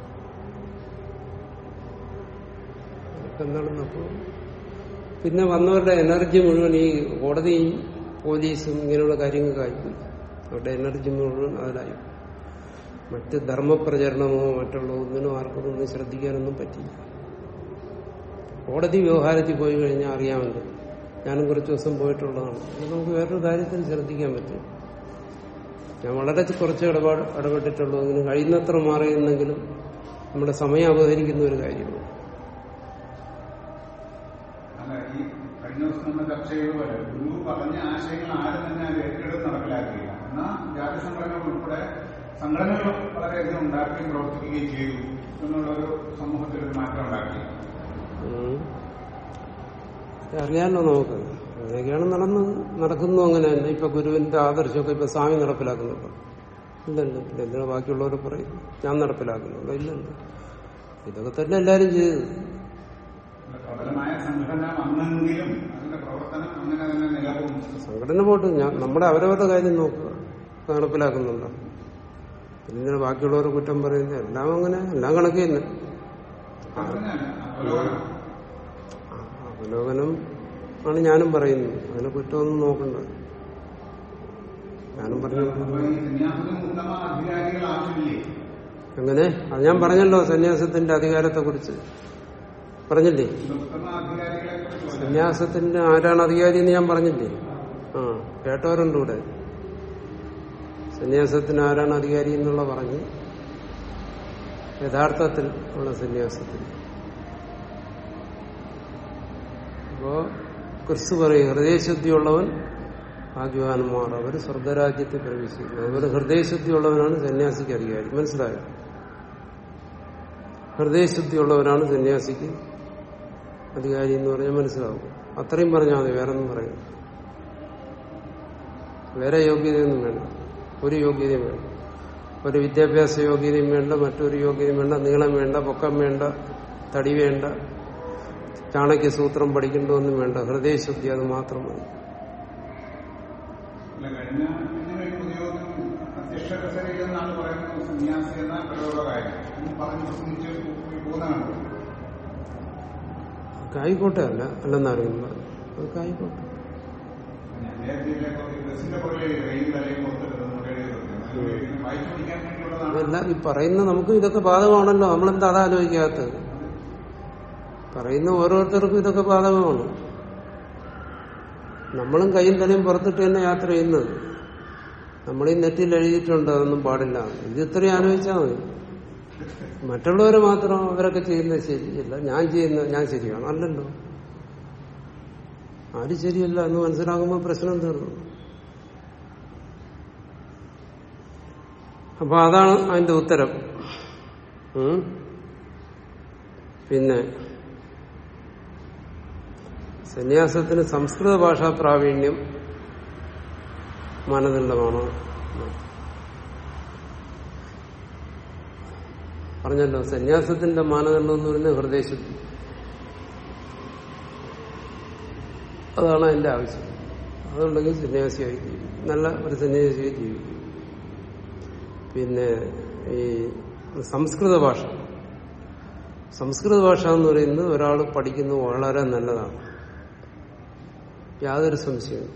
അതൊക്കെ നടന്നപ്പോ പിന്നെ വന്നവരുടെ എനർജി മുഴുവൻ ഈ കോടതിയും പോലീസും ഇങ്ങനെയുള്ള കാര്യങ്ങൾക്കായി അവരുടെ എനർജി മുഴുവൻ അതിലായി മറ്റ് ധർമ്മപ്രചരണമോ മറ്റുള്ള ഒന്നിനും ആർക്കും ഒന്നും ശ്രദ്ധിക്കാനൊന്നും പറ്റില്ല കോടതി വ്യവഹാരത്തിൽ പോയി കഴിഞ്ഞാൽ അറിയാമല്ലോ ഞാനും കുറച്ച് ദിവസം പോയിട്ടുള്ളതാണ് അത് നമുക്ക് വേറൊരു കാര്യത്തിൽ ശ്രദ്ധിക്കാൻ പറ്റും ഞാൻ വളരെ കുറച്ച് ഇടപാട് ഇടപെട്ടിട്ടുള്ളൂ അതിന് കഴിയുന്നത്ര മാറിയെന്നെങ്കിലും നമ്മുടെ സമയം അപഹരിക്കുന്ന ഒരു കാര്യമാണ് അല്ല ഈ കഴിഞ്ഞ ദിവസം നമ്മൾ ചർച്ച ചെയ്തതുപോലെ ഗുരു പറഞ്ഞ ആശയങ്ങൾ ആരും തന്നെ അത് ഏറ്റെടുത്ത് നടപ്പിലാക്കിയില്ല എന്നാൽ ജാതി സംഘടനകൾ ഉൾപ്പെടെ സംഘടനകൾ വളരെയധികം ഉണ്ടാക്കുകയും പ്രവർത്തിക്കുകയും ചെയ്തു എന്നുള്ളൊരു സമൂഹത്തിൽ ഒരു മാറ്റം ഉണ്ടാക്കി ഉം. അറിയാമല്ലോ നമുക്ക് അങ്ങനെയൊക്കെയാണ് നടന്നത് നടക്കുന്നു അങ്ങനെ തന്നെ ഇപ്പൊ ഗുരുവിന്റെ ആദർശമൊക്കെ ഇപ്പൊ സ്വാമി നടപ്പിലാക്കുന്നുണ്ടോ ഇല്ലല്ലോ പിന്നെ എന്തിനാ ബാക്കിയുള്ളവർ പറയും ഞാൻ നടപ്പിലാക്കുന്നുണ്ടോ ഇല്ലല്ലോ ഇതൊക്കെ തന്നെ എല്ലാരും ചെയ്തത് പ്രബലമായ സംഘടന വന്നെങ്കിലും അതിന്റെ പ്രവർത്തനം അങ്ങനെ തന്നെ നിലകൊള്ളുന്നു സംഘടന പോട്ട് ഞാൻ നമ്മുടെ അവരവരുടെ കാര്യം നോക്കുക നടപ്പിലാക്കുന്നുണ്ടോ പിന്നെ ബാക്കിയുള്ളവർ കുറ്റം പറയുന്നത് എല്ലാം അങ്ങനെ എല്ലാം കണക്ക് തന്നെ അങ്ങനെയല്ല അവലോകനം ആ, അവലോകനം ആണ് ഞാനും പറയുന്നത് അതിനെ കുറ്റമൊന്നും നോക്കണ്ട ഞാനും പറഞ്ഞു അപ്പൊ ഈ സന്യാസത്തിന് ഉത്തമ അധികാരികൾ ആവശ്യമില്ലേ എങ്ങനെ അത് ഞാൻ പറഞ്ഞല്ലോ സന്യാസത്തിന്റെ അധികാരത്തെ കുറിച്ച് പറഞ്ഞില്ലേ ഉത്തമ അധികാരികളെ കുറിച്ച് സന്യാസത്തിന്റെ ആരാണ് അധികാരി എന്ന് ഞാൻ പറഞ്ഞില്ലേ ആ കേട്ടവരുണ്ട് ഇവിടെ സന്യാസത്തിന് ആരാണ് അധികാരി എന്നുള്ള പറഞ്ഞ് യഥാർത്ഥത്തിൽ ഉള്ള സന്യാസത്തിന് അപ്പോ ക്രിസ്തു പറയും ഹൃദയശുദ്ധിയുള്ളവൻ ഭാഗ്യവാന്മാർ അവർ സ്വർഗരാജ്യത്തിൽ പ്രവേശിക്കുന്നു അതുപോലെ ഹൃദയശുദ്ധിയുള്ളവനാണ് സന്യാസിക്ക് അധികാരി മനസ്സിലായോ ഹൃദയശുദ്ധിയുള്ളവരാണ് സന്യാസിക്ക് അധികാരി എന്ന് പറഞ്ഞാൽ മനസ്സിലാവും അത്രയും പറഞ്ഞാൽ മതി വേറെ ഒന്നും പറയും വേറെ യോഗ്യതയൊന്നും വേണ്ട ഒരു യോഗ്യതയും വേണ്ട ഒരു വിദ്യാഭ്യാസ യോഗ്യതയും വേണ്ട മറ്റൊരു യോഗ്യതയും വേണ്ട നീളം വേണ്ട പൊക്കം വേണ്ട തടി വേണ്ട ചാണക്യ സൂത്രം പഠിക്കേണ്ടതൊന്നും വേണ്ട ഹൃദയശുദ്ധി അത് മാത്രം മതി അല്ല, കഴിഞ്ഞ ഇങ്ങനെ ഒരു പൊതുയോഗം അധ്യക്ഷ കസേരയിൽ എന്നാണ് പറയുന്നത് സന്യാസി എന്ന പ്രയോഗകാര്യം എന്ന് പറഞ്ഞ് പ്രസംഗിച്ച് പോകുന്നതാണ് അതൊക്കെ ആയിക്കോട്ടെ അല്ല അല്ലെന്നറിയുന്നു അതൊക്കെ ആയിക്കോട്ടെ ഞാൻ നേരത്തെ ബസിന്റെ പുറകെ റെയിൽ അല്ലെങ്കിൽ പുറത്തിട്ട് വായിച്ചു പഠിക്കാൻ വേണ്ടിയുള്ളതാണ് അതല്ല ഈ പറയുന്ന നമുക്ക് ഇതൊക്കെ ബാധകമാണല്ലോ നമ്മളെന്താ അത് ആലോചിക്കാത്തത് പറയുന്ന ഓരോരുത്തർക്കും ഇതൊക്കെ ബാധകമാണ് നമ്മളും കൈയും തലയും പുറത്തിട്ട് തന്നെ യാത്ര ചെയ്യുന്നത് നമ്മൾ ഈ നെറ്റിൽ എഴുതിയിട്ടുണ്ട് അതൊന്നും പാടില്ല ഇത് ഇത്രയും ആലോചിച്ചാൽ മതി മറ്റുള്ളവർ മാത്രം അവരൊക്കെ ചെയ്യുന്നത് ശരിയല്ല ഞാൻ ചെയ്യുന്നത് ഞാൻ ശരിയാണ് അല്ലല്ലോ ആരും ശരിയല്ല എന്ന് മനസ്സിലാകുമ്പോൾ പ്രശ്നം തീർന്നു അപ്പൊ അതാണ് അതിന്റെ ഉത്തരം ഉം. പിന്നെ സന്യാസത്തിന് സംസ്കൃത ഭാഷാ പ്രാവീണ്യം മാനദണ്ഡമാണോ പറഞ്ഞല്ലോ സന്യാസത്തിന്റെ മാനദണ്ഡം എന്ന് പറയുന്നത് ഹൃദയശുദ്ധി അതാണ് അതിന്റെ ആവശ്യം അതുണ്ടെങ്കിൽ സന്യാസിയായി ജീവിക്കും നല്ല ഒരു സന്യാസിയായി ജീവിക്കും പിന്നെ ഈ സംസ്കൃത ഭാഷ സംസ്കൃത ഭാഷ എന്ന് പറയുന്നത് ഒരാൾ പഠിക്കുന്നത് വളരെ നല്ലതാണ് യാതൊരു സംശയവും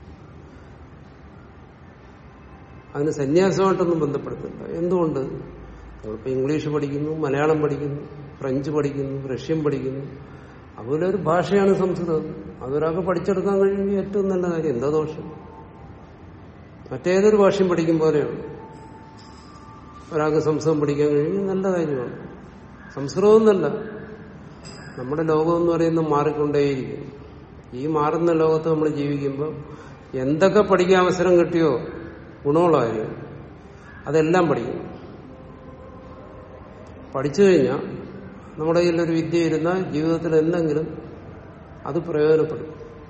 അതിന് സന്യാസമായിട്ടൊന്നും ബന്ധപ്പെടുത്തില്ല എന്തുകൊണ്ട് നമ്മളിപ്പോൾ ഇംഗ്ലീഷ് പഠിക്കുന്നു മലയാളം പഠിക്കുന്നു ഫ്രഞ്ച് പഠിക്കുന്നു റഷ്യൻ പഠിക്കുന്നു അതുപോലെ ഒരു ഭാഷയാണ് സംസ്കൃതം അതൊരാൾക്ക് പഠിച്ചെടുക്കാൻ കഴിയുമെങ്കിൽ ഏറ്റവും നല്ല കാര്യം എന്താ ദോഷം മറ്റേതൊരു ഭാഷയും പഠിക്കും പോലെയാണ് ഒരാൾക്ക് സംസ്കൃതം പഠിക്കാൻ കഴിയുമെങ്കിൽ നല്ല കാര്യമാണ് സംസ്കൃതം എന്നല്ല നമ്മുടെ ലോകം എന്ന് പറയുന്നത് മാറിക്കൊണ്ടേയിരിക്കും ഈ മാറുന്ന ലോകത്ത് നമ്മൾ ജീവിക്കുമ്പോൾ എന്തൊക്കെ പഠിക്കാൻ അവസരം കിട്ടിയോ ഗുണമുള്ള കാര്യം അതെല്ലാം പഠിക്കും പഠിച്ചു കഴിഞ്ഞാൽ നമ്മുടെ കയ്യിൽ ഒരു വിദ്യ ഇരുന്നാൽ ജീവിതത്തിൽ എന്തെങ്കിലും അത് പ്രയോജനപ്പെടും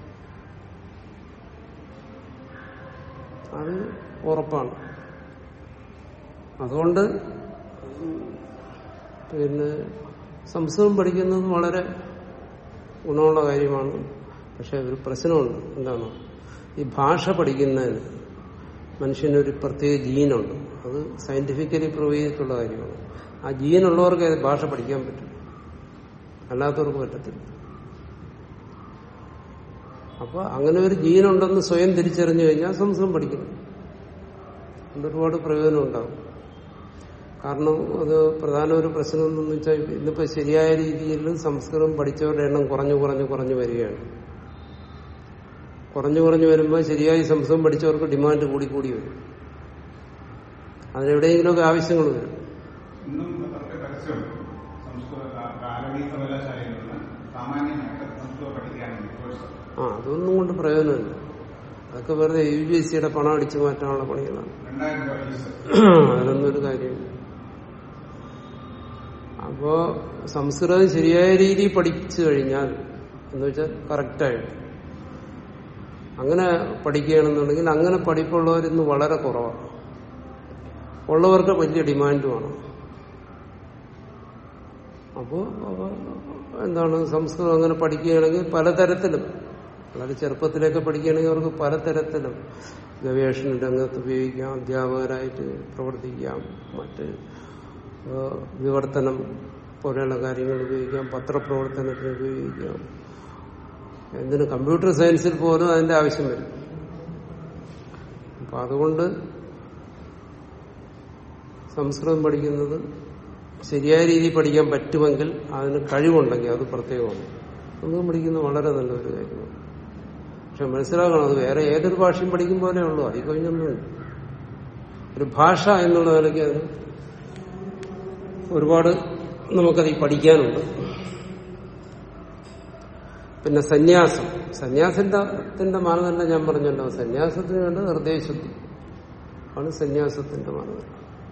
അത് ഉറപ്പാണ് അതുകൊണ്ട് പിന്നെ സംസ്കൃതം പഠിക്കുന്നത് വളരെ ഗുണമുള്ള കാര്യമാണ് പക്ഷെ ഒരു പ്രശ്നമുണ്ട് എന്താണ് ഈ ഭാഷ പഠിക്കുന്നതിന് മനുഷ്യനൊരു പ്രത്യേക ജീനുണ്ട് അത് സയന്റിഫിക്കലി പ്രൂവ് ചെയ്തിട്ടുള്ള കാര്യമാണ് ആ ജീനുള്ളവർക്ക് അത് ഭാഷ പഠിക്കാൻ പറ്റും അല്ലാത്തവർക്ക് പറ്റത്തില്ല അപ്പൊ അങ്ങനെ ഒരു ജീനുണ്ടെന്ന് സ്വയം തിരിച്ചറിഞ്ഞു കഴിഞ്ഞാൽ സംസ്കൃതം പഠിക്കണം അതുകൊണ്ട് ഒരുപാട് പ്രയോജനം ഉണ്ടാകും കാരണം അത് പ്രധാന ഒരു പ്രശ്നം എന്ന് വെച്ചാൽ ഇന്നിപ്പോ ശരിയായ രീതിയിൽ സംസ്കൃതം പഠിച്ചവരുടെ എണ്ണം കുറഞ്ഞു കുറഞ്ഞു കുറഞ്ഞു വരികയാണ് കുറഞ്ഞു കുറഞ്ഞു വരുമ്പോൾ ശരിയായി സംസ്കൃതം പഠിച്ചവർക്ക് ഡിമാൻഡ് കൂടി കൂടി വരും അതിനെവിടെയെങ്കിലുമൊക്കെ ആവശ്യങ്ങൾ വരും ഇന്നും പത്രത്തിൽ പരസ്യമുണ്ട് സംസ്കൃത കാ- കാലടി സർവകലാശാലയിൽ നിന്ന് സാമാന്യമായിട്ട് സംസ്കൃതം പഠിക്കാനുള്ള കോഴ്സ് ആ അതൊന്നും കൊണ്ട് പ്രയോജനമില്ല അതൊക്കെ വെറുതെ യു ജി എസ് സിയുടെ പണം അടിച്ചു മാറ്റാനുള്ള പണികളാണ് രണ്ടായിരം രൂപ ഫീസ് അതിനൊന്നും ഒരു കാര്യമില്ല അപ്പോ സംസ്കൃതം ശരിയായ രീതിയിൽ പഠിച്ചു കഴിഞ്ഞാൽ എന്ന് വെച്ചാൽ കറക്റ്റായിട്ട് അങ്ങനെ പഠിക്കുകയാണെന്നുണ്ടെങ്കിൽ അങ്ങനെ പഠിപ്പുള്ളവരിന്ന് വളരെ കുറവാണ് ഉള്ളവർക്ക് വലിയ ഡിമാൻഡുമാണ് അപ്പോൾ എന്താണ് സംസ്കൃതം അങ്ങനെ പഠിക്കുകയാണെങ്കിൽ പലതരത്തിലും വളരെ ചെറുപ്പത്തിലേക്ക് പഠിക്കുകയാണെങ്കിൽ അവർക്ക് പലതരത്തിലും ഗവേഷണ രംഗത്ത് ഉപയോഗിക്കാം അധ്യാപകരായിട്ട് പ്രവർത്തിക്കാം മറ്റ് ഏഹ്, വിവർത്തനം പോലെയുള്ള കാര്യങ്ങൾ ഉപയോഗിക്കാം പത്രപ്രവർത്തനത്തിന് ഉപയോഗിക്കാം എന്തിന് കമ്പ്യൂട്ടർ സയൻസിൽ പോലും അതിന്റെ ആവശ്യം വരും അപ്പൊ അതുകൊണ്ട് സംസ്കൃതം പഠിക്കുന്നത് ശരിയായ രീതിയിൽ പഠിക്കാൻ പറ്റുമെങ്കിൽ അതിന് കഴിവുണ്ടെങ്കിൽ അത് പ്രത്യേകമാണ് സംസ്കൃതം പഠിക്കുന്നത് വളരെ നല്ലൊരു കാര്യമാണ് പക്ഷെ മനസ്സിലാക്കണം അത് വേറെ ഏതൊരു ഭാഷയും പഠിക്കും പോലെ ഉള്ളൂ അതിൽ കഴിഞ്ഞൊന്നുമില്ല ഒരു ഭാഷ എന്നുള്ള നിലയ്ക്ക് അത് ഒരുപാട് നമുക്കത് പഠിക്കാനുണ്ട് പിന്നെ സന്യാസം സന്യാസത്തിന്റെ മാനദണ്ഡം ഞാൻ പറഞ്ഞല്ലോ സന്യാസത്തിന് വേണ്ട ഹൃദയശുദ്ധി ആണ് സന്യാസത്തിന്റെ മാനദണ്ഡം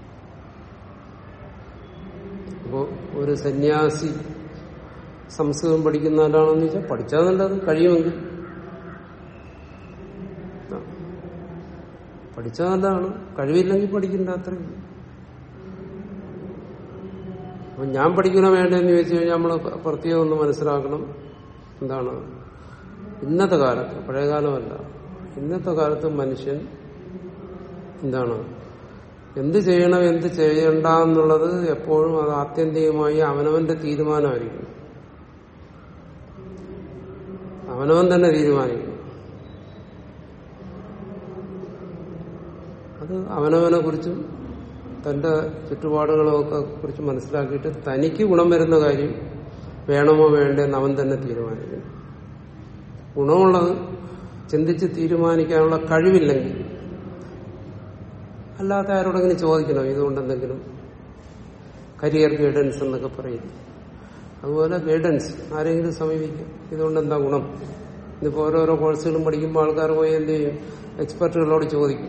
അപ്പോ ഒരു സന്യാസി സംസ്കൃതം പഠിക്കുന്ന ആളാണെന്ന് വെച്ചാൽ പഠിച്ചാൽ നല്ലത് കഴിയുമെങ്കിൽ ആ. പഠിച്ചാൽ നല്ലതാണ് കഴിവില്ലെങ്കിൽ പഠിക്കണ്ട അത്രയും അപ്പൊ ഞാൻ പഠിക്കണോ വേണ്ടെന്ന് ചോദിച്ചു കഴിഞ്ഞാൽ നമ്മൾ പ്രത്യേകം ഒന്ന് മനസ്സിലാക്കണം എന്താണ് ഇന്നത്തെ കാലത്ത് പഴയകാലമല്ല ഇന്നത്തെ കാലത്ത് മനുഷ്യൻ എന്താണ് എന്ത് ചെയ്യണം എന്ത് ചെയ്യണ്ട എന്നുള്ളത് എപ്പോഴും അത് ആത്യന്തികമായി അവനവന്റെ തീരുമാനമായിരിക്കും അവനവൻ തന്നെ തീരുമാനിക്കും അത് അവനവനെ കുറിച്ചും തന്റെ ചുറ്റുപാടുകളൊക്കെ കുറിച്ച് മനസ്സിലാക്കിയിട്ട് തനിക്ക് ഗുണം വരുന്ന കാര്യം വേണമോ വേണ്ടെന്ന് അവൻ തന്നെ തീരുമാനിക്കും ഗുണമുള്ളത് ചിന്തിച്ച് തീരുമാനിക്കാനുള്ള കഴിവില്ലെങ്കിൽ അല്ലാത്ത ആരോടെങ്കിലും ചോദിക്കണം ഇതുകൊണ്ട് എന്തെങ്കിലും കരിയർ ഗൈഡൻസ് എന്നൊക്കെ പറയും അതുപോലെ ഗൈഡൻസ് ആരെങ്കിലും സമീപിക്കും ഇതുകൊണ്ട് എന്താ ഗുണം ഇതിപ്പോ ഓരോരോ കോഴ്സുകളും പഠിക്കുമ്പോൾ ആൾക്കാർ പോയി എന്ത് ചെയ്യും എക്സ്പെർട്ടുകളോട് ചോദിക്കും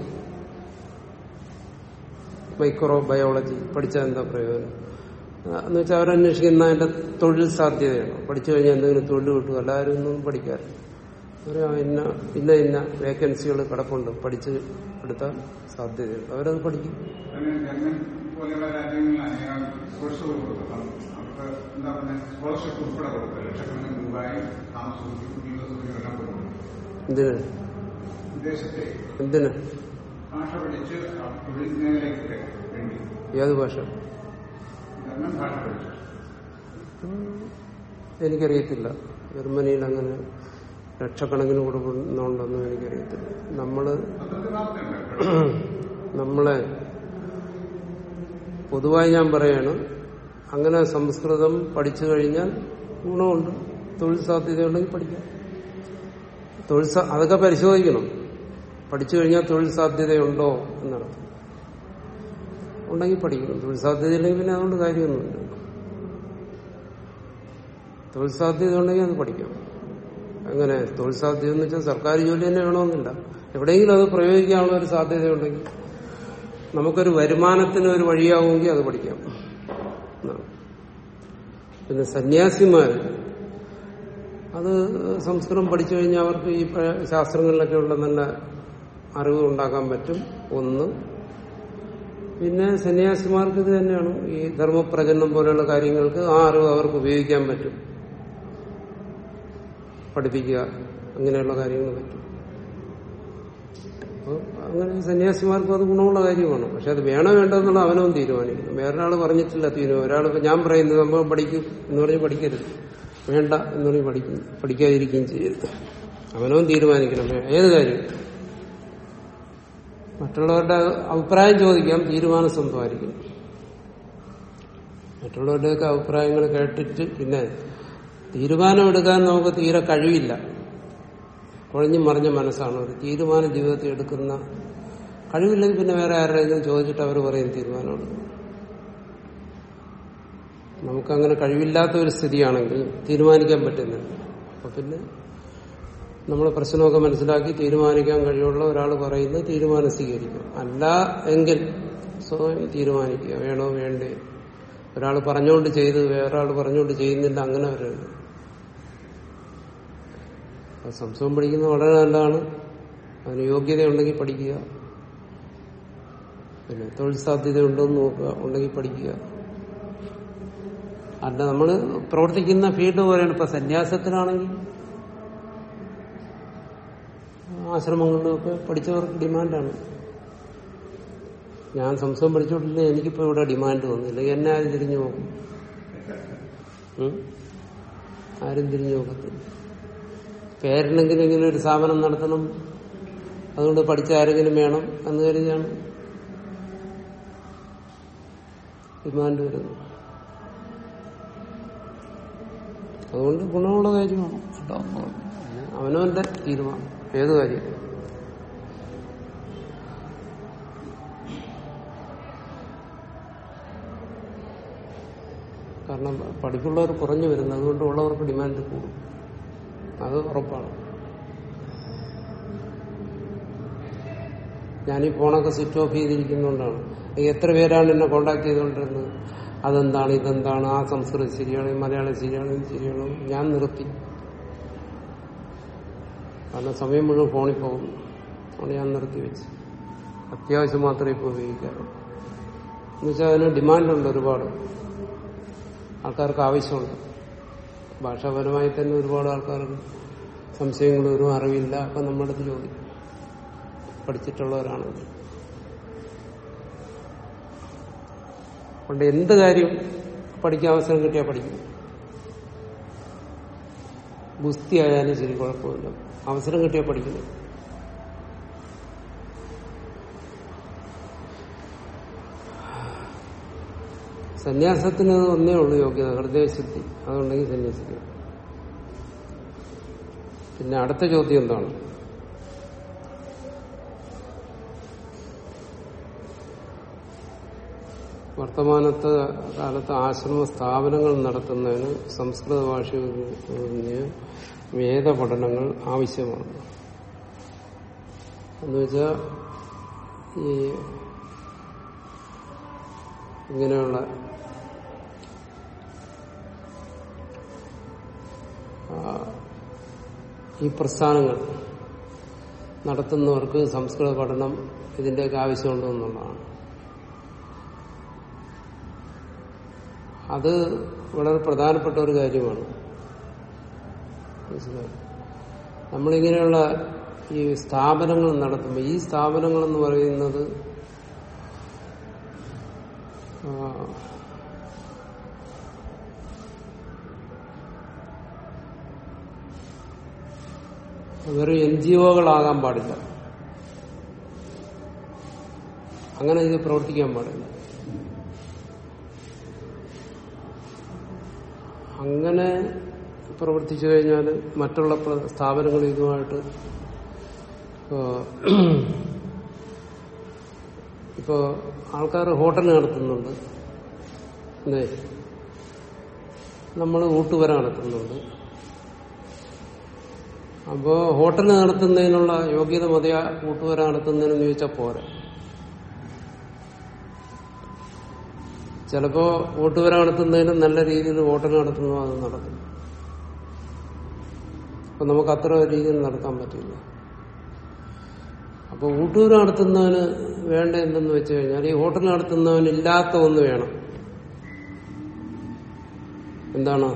മൈക്രോ ബയോളജി പഠിച്ചാൽ എന്താ പ്രയോജനം ആ, എന്ന് വെച്ചാൽ അവരന്വേഷിക്കുന്ന അതിന്റെ തൊഴിൽ സാധ്യതയാണ് പഠിച്ചു കഴിഞ്ഞാൽ എന്തെങ്കിലും തൊഴിൽ കിട്ടും എല്ലാവരും ഒന്നും പഠിക്കാറില്ല അവര് ഇന്ന ഇന്ന ഇന്ന വേക്കൻസികൾ കിടപ്പുണ്ട് പഠിച്ച് എടുത്താൽ സാധ്യതയുണ്ട് അവരത് പഠിക്കും പിന്നെ ജർമ്മൻ പോലെയുള്ള രാജ്യങ്ങളിൽ അനേകം കോഴ്സുകൾ കൊടുക്കും അപ്പം അവർക്ക് എന്താ പറയുക സ്കോളർഷിപ്പ് ഉൾപ്പെടെ കൊടുക്കും ലക്ഷക്കണക്കിന് രൂപയും താമസവും ജീവിതസൗകര്യം എല്ലാം കൊടുക്കും എന്തിന് വിദേശത്തെ എന്തിന് ഭാഷ പഠിച്ച് തൊഴിൽ മേഖലയ്ക്ക് വേണ്ടി ഏത് ഭാഷ ജർമ്മൻ ഭാഷ പഠിച്ചു എനിക്കറിയത്തില്ല ജർമ്മനിയിൽ അങ്ങനെ ലക്ഷക്കണക്കിന് കൊടുക്കുന്നുണ്ടെന്നും എനിക്കറിയത്തില്ല നമ്മള് പത്രത്തിൽ വാർത്തയുണ്ട് നമ്മളെ പൊതുവായി ഞാൻ പറയാണ് അങ്ങനെ സംസ്കൃതം പഠിച്ചു കഴിഞ്ഞാൽ ഗുണമുണ്ട് തൊഴിൽ സാധ്യതയുണ്ടെങ്കിൽ പഠിക്കാം തൊഴിൽ സാ- അതൊക്കെ പരിശോധിക്കണം പഠിച്ചു കഴിഞ്ഞാൽ തൊഴിൽ സാധ്യതയുണ്ടോ എന്നർത്ഥം ഉണ്ടെങ്കിൽ പഠിക്കണം തൊഴിൽ സാധ്യതയില്ലെങ്കിൽ പിന്നെ അതുകൊണ്ട് കാര്യമൊന്നുമില്ല തൊഴിൽ സാധ്യത ഉണ്ടെങ്കിൽ അത് പഠിക്കാം അങ്ങനെ തൊഴിൽ സാധ്യത എന്ന് വെച്ചാൽ സർക്കാർ ജോലി തന്നെ വേണമെന്നില്ല എവിടെയെങ്കിലും അത് പ്രയോഗിക്കാനുള്ള ഒരു സാധ്യതയുണ്ടെങ്കിൽ നമുക്കൊരു വരുമാനത്തിന് ഒരു വഴിയാവുമെങ്കിൽ അത് പഠിക്കാം എന്നാണ്. പിന്നെ സന്യാസിമാർ അത് സംസ്കൃതം പഠിച്ചു കഴിഞ്ഞാൽ അവർക്ക് ഈ പ- ശാസ്ത്രങ്ങളിലൊക്കെ ഉള്ള നല്ല അറിവ് ഉണ്ടാക്കാൻ പറ്റും ഒന്ന് പിന്നെ സന്യാസിമാർക്ക് ഇത് തന്നെയാണ് ഈ ധർമ്മപ്രചരണം പോലെയുള്ള കാര്യങ്ങൾക്ക് ആ അറിവ് അവർക്ക് ഉപയോഗിക്കാൻ പറ്റും പഠിപ്പിക്കുക അങ്ങനെയുള്ള കാര്യങ്ങൾ പറ്റും അപ്പോൾ അങ്ങനെ സന്യാസിമാർക്കും അത് ഗുണമുള്ള കാര്യമാണ് പക്ഷെ അത് വേണോ വേണ്ടോ എന്നുള്ള അവനവും തീരുമാനിക്കുന്നു വേറൊരാൾ പറഞ്ഞിട്ടില്ല തീരുമാനം ഒരാൾ ഇപ്പൊ ഞാൻ പറയുന്നത് സംഭവം പഠിക്കും എന്ന് പറഞ്ഞ് പഠിക്കരുത് വേണ്ട എന്ന് പറഞ്ഞ് പഠിക്കും പഠിക്കാതിരിക്കുകയും ചെയ്യരുത് അവനവും തീരുമാനിക്കണം വേ- ഏത് കാര്യം മറ്റുള്ളവരുടെ അഭിപ്രായം ചോദിക്കാം തീരുമാനം സ്വന്തമായിരിക്കും മറ്റുള്ളവരുടെയൊക്കെ അഭിപ്രായങ്ങൾ കേട്ടിട്ട് പിന്നെ തീരുമാനമെടുക്കാൻ നമുക്ക് തീരെ കഴിവില്ല കുഴഞ്ഞു മറിഞ്ഞ മനസ്സാണ് ഒരു തീരുമാനം ജീവിതത്തിൽ എടുക്കുന്ന കഴിവില്ലെങ്കിൽ പിന്നെ വേറെ ആരുടെയെങ്കിലും ചോദിച്ചിട്ട് അവർ പറയും തീരുമാനമാണ് നമുക്കങ്ങനെ കഴിവില്ലാത്ത ഒരു സ്ഥിതിയാണെങ്കിൽ തീരുമാനിക്കാൻ പറ്റുന്നില്ല അപ്പൊ പിന്നെ നമ്മൾ പ്രശ്നമൊക്കെ മനസ്സിലാക്കി തീരുമാനിക്കാൻ കഴിവുള്ള ഒരാൾ പറയുന്നത് തീരുമാനം സ്വീകരിക്കും അല്ല എങ്കിൽ സ്വയം തീരുമാനിക്കുക വേണോ വേണ്ടേ ഒരാൾ പറഞ്ഞുകൊണ്ട് ചെയ്ത് വേറൊരാൾ പറഞ്ഞുകൊണ്ട് ചെയ്യുന്നില്ല അങ്ങനെ വരരുത് അപ്പൊ സംസ്കൃതം പഠിക്കുന്നത് വളരെ നല്ലതാണ് അതിന് യോഗ്യതയുണ്ടെങ്കിൽ പഠിക്കുക പിന്നെ തൊഴിൽ സാധ്യത ഉണ്ടോന്ന് നോക്കുക ഉണ്ടെങ്കിൽ പഠിക്കുക അല്ല നമ്മൾ പ്രവർത്തിക്കുന്ന ഫീൽഡ് പോലെയാണ് ഇപ്പൊ സന്യാസത്തിനാണെങ്കിൽ ആശ്രമങ്ങളിലൊക്കെ പഠിച്ചവർക്ക് ഡിമാൻഡാണ് ഞാൻ സംസ്കൃതം പഠിച്ചോണ്ടില്ല എനിക്കിപ്പോ ഇവിടെ ഡിമാൻഡ് വന്നില്ല എന്നെ ആരും തിരിഞ്ഞു നോക്കും ഉം? ആരും തിരിഞ്ഞു നോക്കത്തില്ല പേരിനെങ്കിലും ഇങ്ങനെ ഒരു സ്ഥാപനം നടത്തണം അതുകൊണ്ട് പഠിച്ച ആരെങ്കിലും വേണം എന്ന് കരുതിയാണ് ഡിമാൻഡ് വരുന്നത് അതുകൊണ്ട് ഗുണമുള്ള കാര്യമാണ് കേട്ടോ പിന്നെ അവനവന്റെ തീരുമാനം ഏത് കാര്യം കാരണം പഠിപ്പുള്ളവർ കുറഞ്ഞു വരുന്നു അതുകൊണ്ട് ഉള്ളവർക്ക് ഡിമാൻഡ് കൂടും അത് ഉറപ്പാണ് ഞാൻ ഈ ഫോണൊക്കെ സ്വിച്ച് ഓഫ് ചെയ്തിരിക്കുന്നതുകൊണ്ടാണ് എത്ര പേരാണ് എന്നെ കോണ്ടാക്ട് ചെയ്തുകൊണ്ടിരുന്നത് അതെന്താണ് ഇതെന്താണ് ആ സംസ്കൃതം ശരിയാണ് ഈ മലയാളം ശരിയാണ് ഇത് ശരിയാണ് ഞാൻ നിർത്തി കാരണം സമയം മുഴുവൻ ഫോണിൽ പോകും അതുകൊണ്ട് ഞാൻ നിർത്തി വെച്ച് അത്യാവശ്യം മാത്രമേ ഇപ്പോൾ ഉപയോഗിക്കാറുള്ളൂ എന്നുവെച്ചാൽ അതിന് ഡിമാൻഡുണ്ട് ഒരുപാട് ആൾക്കാർക്ക് ആവശ്യമുണ്ട് ഭാഷാപരമായി തന്നെ ഒരുപാട് ആൾക്കാർക്ക് സംശയങ്ങൾ വരും അറിവില്ല അപ്പൊ നമ്മുടെ അടുത്ത് ചോദിക്കും പഠിച്ചിട്ടുള്ളവരാണെങ്കിൽ അതുകൊണ്ട് എന്ത് കാര്യം പഠിക്കാൻ അവസരം കിട്ടിയാൽ പഠിക്കും ഗുസ്തി ആയാലും ശരി കുഴപ്പമില്ല അവസരം കിട്ടിയാൽ പഠിക്കുന്നു സന്യാസത്തിന് അത് ഒന്നേ ഉള്ളൂ യോഗ്യത ഹൃദയശുദ്ധി അതുണ്ടെങ്കിൽ സന്യാസിക്കുക പിന്നെ അടുത്ത ചോദ്യം എന്താണ് വർത്തമാനത്തെ കാലത്ത് ആശ്രമ സ്ഥാപനങ്ങൾ നടത്തുന്നതിന് സംസ്കൃത ഭാഷ വേദപഠനങ്ങൾ ആവശ്യമാണ് എന്നുവെച്ചാൽ ഈ ഇങ്ങനെയുള്ള ആ, ഈ പ്രസ്ഥാനങ്ങൾ നടത്തുന്നവർക്ക് സംസ്കൃത പഠനം ഇതിന്റെയൊക്കെ ആവശ്യമുണ്ടോ എന്നുള്ളതാണ് അത് വളരെ പ്രധാനപ്പെട്ട ഒരു കാര്യമാണ് മനസ്സിലായോ? നമ്മളിങ്ങനെയുള്ള ഈ സ്ഥാപനങ്ങൾ നടത്തുമ്പോൾ ഈ സ്ഥാപനങ്ങൾ എന്ന് പറയുന്നത് ആ, വെറും എൻ ജി ഒകളാകാൻ പാടില്ല അങ്ങനെ ഇത് പ്രവർത്തിക്കാൻ പാടില്ല അങ്ങനെ പ്രവർത്തിച്ചു കഴിഞ്ഞാൽ മറ്റുള്ള പ്ര- സ്ഥാപനങ്ങൾ ഇതുമായിട്ട് ഇപ്പോ ഇപ്പോ ആൾക്കാർ ഹോട്ടൽ നടത്തുന്നുണ്ട് അല്ലേ നമ്മൾ ഊട്ടുവര നടത്തുന്നുണ്ട് അപ്പോ ഹോട്ടൽ നടത്തുന്നതിനുള്ള യോഗ്യത മതിയ ഊട്ടുവര നടത്തുന്നതിനെന്ന് ചോദിച്ചാൽ പോരാ ചിലപ്പോ വോട്ടുപുര നടത്തുന്നതിനും നല്ല രീതിയിൽ വോട്ടൽ നടത്തുന്നു അത് നടക്കും അപ്പൊ നമുക്ക് അത്ര രീതിയിൽ നടത്താൻ പറ്റില്ല അപ്പൊ ഊട്ടൂർ നടത്തുന്നവന് വേണ്ട എന്തെന്ന് വെച്ച് കഴിഞ്ഞാൽ ഈ ഹോട്ടൽ നടത്തുന്നവന് ഇല്ലാത്ത ഒന്ന് വേണം എന്താണ്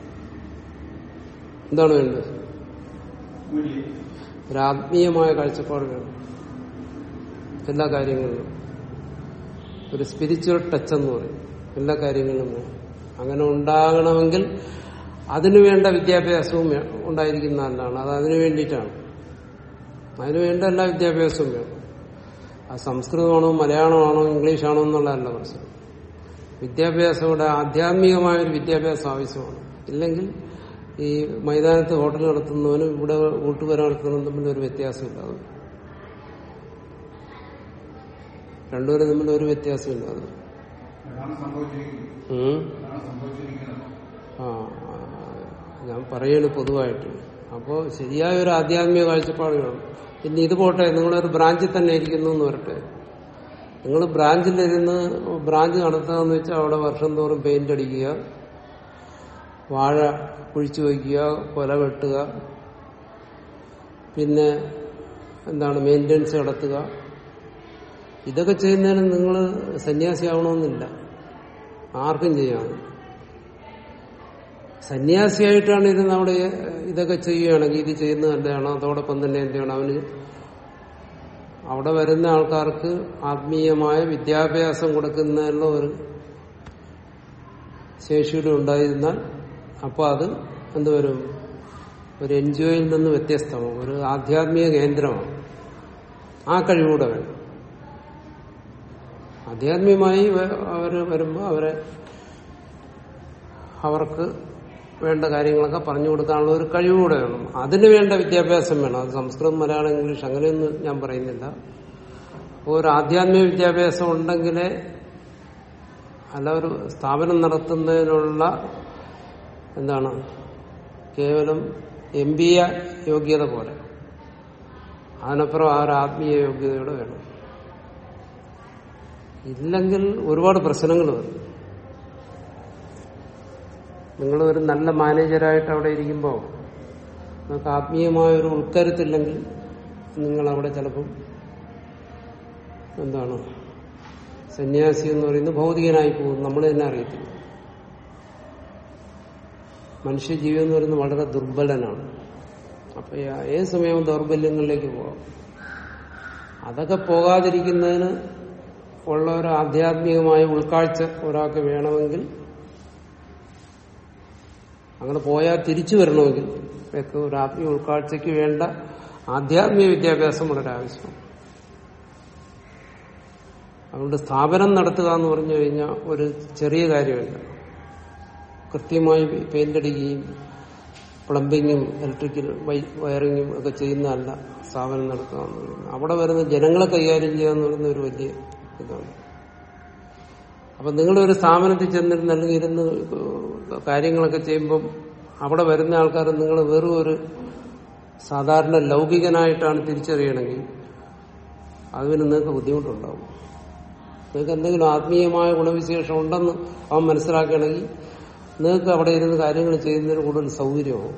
എന്താണ് വേണ്ടത് കൂലി ഒരു ആത്മീയമായ കാഴ്ചപ്പാട് വേണം എല്ലാ കാര്യങ്ങളിലും ഒരു സ്പിരിച്വൽ ടച്ച് എന്ന് പറയും എല്ലാ കാര്യങ്ങളിലും വേണം അങ്ങനെ ഉണ്ടാകണമെങ്കിൽ അതിനു വേണ്ട വിദ്യാഭ്യാസവും വേ- ഉണ്ടായിരിക്കുന്ന നല്ലതാണ് അത് അതിനു വേണ്ടിയിട്ടാണ് അതിനു വേണ്ട എല്ലാ വിദ്യാഭ്യാസവും വേണം അത് സംസ്കൃതമാണോ മലയാളമാണോ ഇംഗ്ലീഷാണോ എന്നുള്ളതല്ല പ്രശ്നം വിദ്യാഭ്യാസം ഇവിടെ ആധ്യാത്മികമായ ഒരു വിദ്യാഭ്യാസം ആവശ്യമാണ് ഇല്ലെങ്കിൽ ഈ മൈതാനത്ത് ഹോട്ടൽ നടത്തുന്നവനും ഇവിടെ വീട്ടുപേര നടത്തുന്നവനും തമ്മിൽ ഒരു വ്യത്യാസമില്ല അത് രണ്ടുപേരും തമ്മിൽ ഒരു വ്യത്യാസമില്ല അത് അതാണ് സംഭവിച്ചിരിക്കുന്നത് ഉം. അതാണ് സംഭവിച്ചിരിക്കുന്നത് ആ ആ, ഞാൻ പറയാണ് പൊതുവായിട്ട് അപ്പോൾ ശരിയായ ഒരു ആധ്യാത്മിക കാഴ്ചപ്പാട് വേണം പിന്നെ ഇത് പോട്ടെ നിങ്ങളൊരു ബ്രാഞ്ചിൽ തന്നെ ഇരിക്കുന്നു എന്ന് വരട്ടെ നിങ്ങൾ ബ്രാഞ്ചിലിരുന്ന് ബ്രാഞ്ച് നടത്തുക എന്ന് വെച്ചാൽ അവിടെ വർഷം തോറും പെയിന്റ് അടിക്കുക വാഴ കുഴിച്ചു വയ്ക്കുക കൊല വെട്ടുക പിന്നെ എന്താണ് മെയിൻ്റനൻസ് നടത്തുക ഇതൊക്കെ ചെയ്യുന്നതിന് നിങ്ങൾ സന്യാസിയാവണമെന്നില്ല ആർക്കും ചെയ്യാം സന്യാസിയായിട്ടാണ് ഇരുന്ന് അവിടെ ഇതൊക്കെ ചെയ്യുകയാണെങ്കിൽ ഇത് ചെയ്യുന്നത് നല്ലതാണോ അതോടൊപ്പം തന്നെ എന്ത് ചെയ്യണം അവന് അവിടെ വരുന്ന ആൾക്കാർക്ക് ആത്മീയമായ വിദ്യാഭ്യാസം കൊടുക്കുന്നതിനുള്ള ഒരു ശേഷിയുടെ ഉണ്ടായിരുന്നാൽ അപ്പോൾ അത് എന്തുവരും ഒരു എൻ ജി ഒയിൽ നിന്ന് വ്യത്യസ്തമാണ് ഒരു ആധ്യാത്മിക കേന്ദ്രമാണ് ആ കഴിവൂടെ വേണം ആധ്യാത്മികമായി അവർ വരുമ്പോൾ അവരെ അവർക്ക് വേണ്ട കാര്യങ്ങളൊക്കെ പറഞ്ഞു കൊടുക്കാനുള്ള ഒരു കഴിവുകൂടെ വേണം അതിന് വേണ്ട വിദ്യാഭ്യാസം വേണം അത് സംസ്കൃതം മലയാളം ഇംഗ്ലീഷ് അങ്ങനെയൊന്നും ഞാൻ പറയുന്നില്ല അപ്പോൾ ഒരു ആധ്യാത്മിക വിദ്യാഭ്യാസം ഉണ്ടെങ്കിലേ അല്ല ഒരു സ്ഥാപനം നടത്തുന്നതിനുള്ള എന്താണ് കേവലം എം ബി എ യോഗ്യത പോലെ അതിനപ്പുറം ആ ഒരു ആത്മീയ യോഗ്യതയോടെ വേണം ഇല്ലെങ്കിൽ ഒരുപാട് പ്രശ്നങ്ങൾ വരും നിങ്ങൾ ഒരു നല്ല മാനേജരായിട്ട് അവിടെ ഇരിക്കുമ്പോൾ നിങ്ങൾക്ക് ആത്മീയമായ ഒരു ഉൾക്കരുത്തില്ലെങ്കിൽ നിങ്ങൾ അവിടെ ചിലപ്പം എന്താണ് സന്യാസി എന്ന് പറയുന്നത് ഭൗതികനായി പോകും നമ്മൾ തന്നെ അറിയത്തില്ല മനുഷ്യജീവി എന്ന് പറയുന്നത് വളരെ ദുർബലനാണ് അപ്പൊ ഈ- ഏത് സമയവും ദൗർബല്യങ്ങളിലേക്ക് പോകാം അതൊക്കെ പോകാതിരിക്കുന്നതിന് ഉള്ള ഒരു ആധ്യാത്മികമായ ഉൾക്കാഴ്ച ഒരാൾക്ക് വേണമെങ്കിൽ അങ്ങനെ പോയാൽ തിരിച്ചു വരണമെങ്കിൽ ഒക്കെ ഒരു ആത്മീയ ഉൾക്കാഴ്ചയ്ക്ക് വേണ്ട ആധ്യാത്മിക വിദ്യാഭ്യാസം വളരെ ആവശ്യമാണ് അതുകൊണ്ട് സ്ഥാപനം നടത്തുക എന്ന് പറഞ്ഞു കഴിഞ്ഞാൽ ഒരു ചെറിയ കാര്യമല്ല കൃത്യമായി പെയിന്റ് അടിക്കുകയും പ്ലംബിങ്ങും ഇലക്ട്രിക്കൽ വയറിങ്ങും ഒക്കെ ചെയ്യുന്നതല്ല സ്ഥാപനം നടത്തുക എന്ന് പറയുന്നത് അവിടെ വരുന്ന ജനങ്ങളെ കൈകാര്യം ചെയ്യുക എന്ന് പറയുന്ന ഒരു വലിയ ഇതാണ് അപ്പൊ നിങ്ങളൊരു സ്ഥാപനത്തിൽ ചെന്നിരുന്ന് അല്ലെങ്കിൽ ഇരുന്ന് കാര്യങ്ങളൊക്കെ ചെയ്യുമ്പം അവിടെ വരുന്ന ആൾക്കാർ നിങ്ങൾ വെറും ഒരു സാധാരണ ലൗകികനായിട്ടാണ് തിരിച്ചറിയണമെങ്കിൽ അതിന് നിങ്ങൾക്ക് ബുദ്ധിമുട്ടുണ്ടാവും നിങ്ങൾക്ക് എന്തെങ്കിലും ആത്മീയമായ ഗുണവിശേഷം ഉണ്ടെന്ന് അവൻ മനസ്സിലാക്കുകയാണെങ്കിൽ നിങ്ങൾക്ക് അവിടെ ഇരുന്ന് കാര്യങ്ങൾ ചെയ്യുന്നതിന് കൂടുതൽ സൗകര്യമാവും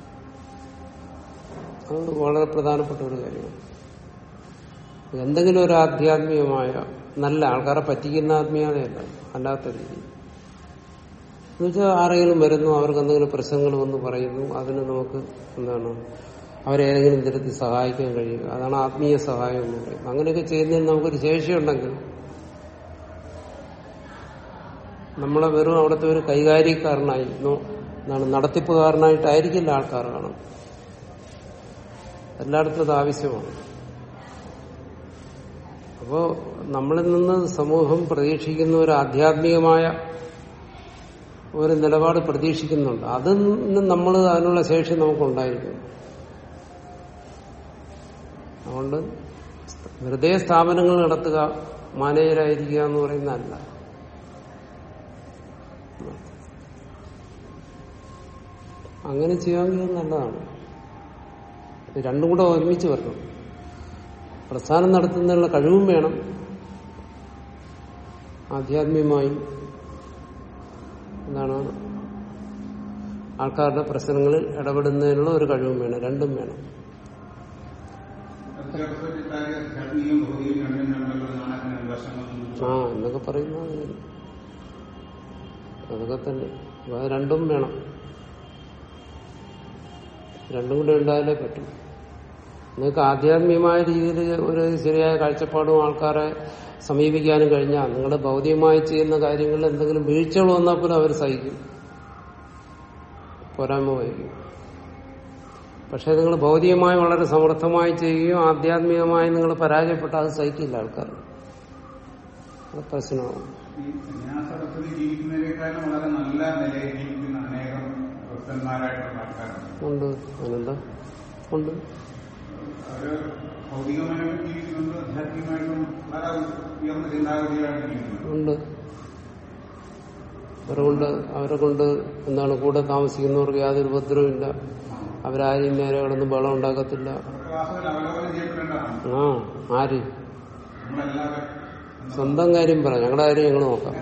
അത് വളരെ പ്രധാനപ്പെട്ട ഒരു കാര്യമാണ് എന്തെങ്കിലും ഒരു ആധ്യാത്മികമായ നല്ല ആൾക്കാരെ പറ്റിക്കുന്ന ആത്മീയതയല്ല അല്ലാത്ത രീതി എന്നുവെച്ചാൽ ആരെങ്കിലും വരുന്നു അവർക്ക് എന്തെങ്കിലും പ്രശ്നങ്ങൾ വന്ന് പറയുന്നു അതിന് നമുക്ക് എന്താണ് അവരേതെങ്കിലും തരത്തിൽ സഹായിക്കാൻ കഴിയുക അതാണ് ആത്മീയ സഹായം എന്ന് പറയുന്നത് അങ്ങനെയൊക്കെ ചെയ്യുന്നതിന് നമുക്കൊരു ശേഷിയുണ്ടെങ്കിൽ നമ്മളെ വെറും അവിടുത്തെ ഒരു കൈകാര്യക്കാരനായി നോ- എന്താണ് നടത്തിപ്പുകാരനായിട്ടായിരിക്കില്ല ആൾക്കാർ കാണും എല്ലായിടത്തും അത് ആവശ്യമാണ് അപ്പോ നമ്മളിൽ നിന്ന് സമൂഹം പ്രതീക്ഷിക്കുന്ന ഒരു ആധ്യാത്മികമായ ഒരു നിലപാട് പ്രതീക്ഷിക്കുന്നുണ്ട് അതിൽ നിന്ന് നമ്മൾ അതിനുള്ള ശേഷി നമുക്കുണ്ടായിരിക്കും അതുകൊണ്ട് വെറുതെ സ്ഥാപനങ്ങൾ നടത്തുക മാനേജരായിരിക്കുക എന്ന് പറയുന്നതല്ല അങ്ങനെ ചെയ്യാമെങ്കിൽ നല്ലതാണ് ഇത് രണ്ടും കൂടെ ഒരുമിച്ച് വരണം പ്രസ്ഥാനം നടത്തുന്നതിനുള്ള കഴിവും വേണം ആധ്യാത്മികമായും എന്താണ് ആൾക്കാരുടെ പ്രശ്നങ്ങളിൽ ഇടപെടുന്നതിനുള്ള ഒരു കഴിവും വേണം രണ്ടും വേണം ആധ്യാത്മികം ഭൗതികം രണ്ടും രണ്ടല്ലോ നാണത്തിന് വശങ്ങളൊന്നും ആ എന്നൊക്കെ പറയുന്നത് അങ്ങനെ. അതൊക്കെ തന്നെ അപ്പൊ അത് രണ്ടും വേണം രണ്ടും കൂടെ ഉണ്ടായാലേ പറ്റും നിങ്ങൾക്ക് ആധ്യാത്മികമായ രീതിയിൽ ഒരു ശരിയായ കാഴ്ചപ്പാടും ആൾക്കാരെ സമീപിക്കാനും കഴിഞ്ഞാൽ നിങ്ങൾ ഭൗതികമായി ചെയ്യുന്ന കാര്യങ്ങളിൽ എന്തെങ്കിലും വീഴ്ചകൾ വന്നാൽ പോലും അവർ സഹിക്കും പോരായ്മ വഹിക്കും പക്ഷെ നിങ്ങൾ ഭൗതികമായി വളരെ സമർത്ഥമായി ചെയ്യുകയും ആധ്യാത്മികമായി നിങ്ങൾ പരാജയപ്പെട്ടാൽ അത് സഹിക്കില്ല ആൾക്കാർ അത് പ്രശ്നമാകും ഈ സന്യാസവസ്ഥയിൽ ജീവിക്കുന്നതിനേക്കാളും വളരെ നല്ല നിലയിൽ ജീവിക്കുന്ന അനേകം ഭക്തന്മാരായിട്ടുള്ള ആൾക്കാരുണ്ട് ഉണ്ട് അതിനെന്താ ഉണ്ട് അവര് ഭൗതികമായിട്ടും ജീവിക്കുന്നുണ്ട് ആധ്യാത്മികമായിട്ടും വളരെ ഉയർന്ന ചിന്താഗതികളായിട്ട് ജീവിക്കുന്നുണ്ട് ഉണ്ട് അവരെ കൊണ്ട് അവരെ കൊണ്ട് എന്താണ് കൂടെ താമസിക്കുന്നവർക്ക് യാതൊരു ഉപദ്രവമില്ല അവരാരെയും നേരെ കിടന്ന് ബളം ഉണ്ടാക്കത്തില്ല അവരുടെ വാസ്തവത്തിൽ അവലോകനം ചെയ്യപ്പെടേണ്ടതാണ് ആ ആര് നമ്മളെല്ലാവരും സ്വന്തം കാര്യം പറ ഞങ്ങളുടെ കാര്യം ഞങ്ങൾ നോക്കാം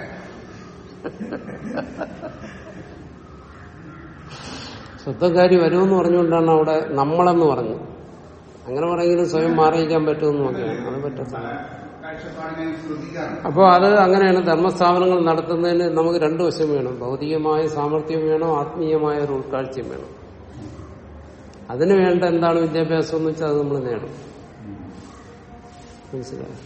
സ്വന്തം കാര്യം വരുമെന്ന് പറഞ്ഞുകൊണ്ടാണ് അവിടെ നമ്മളെന്ന് പറഞ്ഞു അങ്ങനെ പറഞ്ഞെങ്കിലും സ്വയം മാറിയിക്കാൻ പറ്റുമെന്ന് നോക്കിയാണ് അത് പറ്റത്തില്ല കാഴ്ചപ്പാടിനെ ശ്രദ്ധിക്കാറുണ്ട് അപ്പോൾ അത് അങ്ങനെയാണ് ധർമ്മസ്ഥാപനങ്ങൾ നടത്തുന്നതിന് നമുക്ക് രണ്ടു വശം വേണം ഭൗതികമായ സാമർഥ്യം വേണം ആത്മീയമായ ഒരു ഉൾക്കാഴ്ചയും വേണം അതിന് വേണ്ട എന്താണ് വിദ്യാഭ്യാസം എന്ന് വെച്ചാൽ അത് നമ്മൾ നേടും മനസ്സിലായോ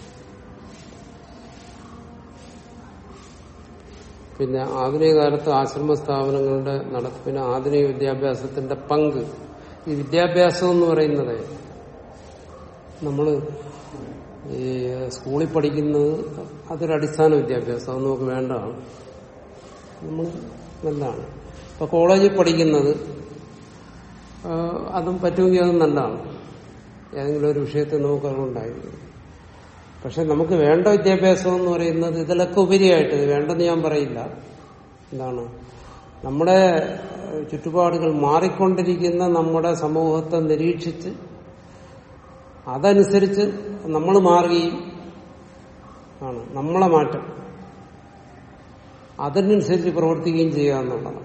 പിന്നെ ആധുനിക കാലത്ത് ആശ്രമ സ്ഥാപനങ്ങളുടെ നടത്തിപ്പിന് ആധുനിക വിദ്യാഭ്യാസത്തിന്റെ പങ്ക് ഈ വിദ്യാഭ്യാസം എന്ന് പറയുന്നത് നമ്മൾ ഈ സ്കൂളിൽ പഠിക്കുന്നത് അതൊരു അടിസ്ഥാന വിദ്യാഭ്യാസം അത് നമുക്ക് വേണ്ടതാണ് നമ്മൾ നല്ലതാണ് ഇപ്പൊ കോളേജിൽ പഠിക്കുന്നത് ആ, അതും പറ്റുമെങ്കിൽ അതും നല്ലതാണ് ഏതെങ്കിലും ഒരു വിഷയത്തിൽ നമുക്ക് അറിവുണ്ടായിരിക്കും പക്ഷെ നമുക്ക് വേണ്ട വിദ്യാഭ്യാസം എന്ന് പറയുന്നത് ഇതിലൊക്കെ ഉപരിയായിട്ട് ഇത് വേണ്ടെന്ന് ഞാൻ പറയില്ല എന്താണ് നമ്മുടെ ഏഹ്, ചുറ്റുപാടുകൾ മാറിക്കൊണ്ടിരിക്കുന്ന നമ്മുടെ സമൂഹത്തെ നിരീക്ഷിച്ച് അതനുസരിച്ച് നമ്മൾ മാറുകയും ആണ് നമ്മളെ മാറ്റം അതിനനുസരിച്ച് പ്രവർത്തിക്കുകയും ചെയ്യുക എന്നുള്ളതാണ്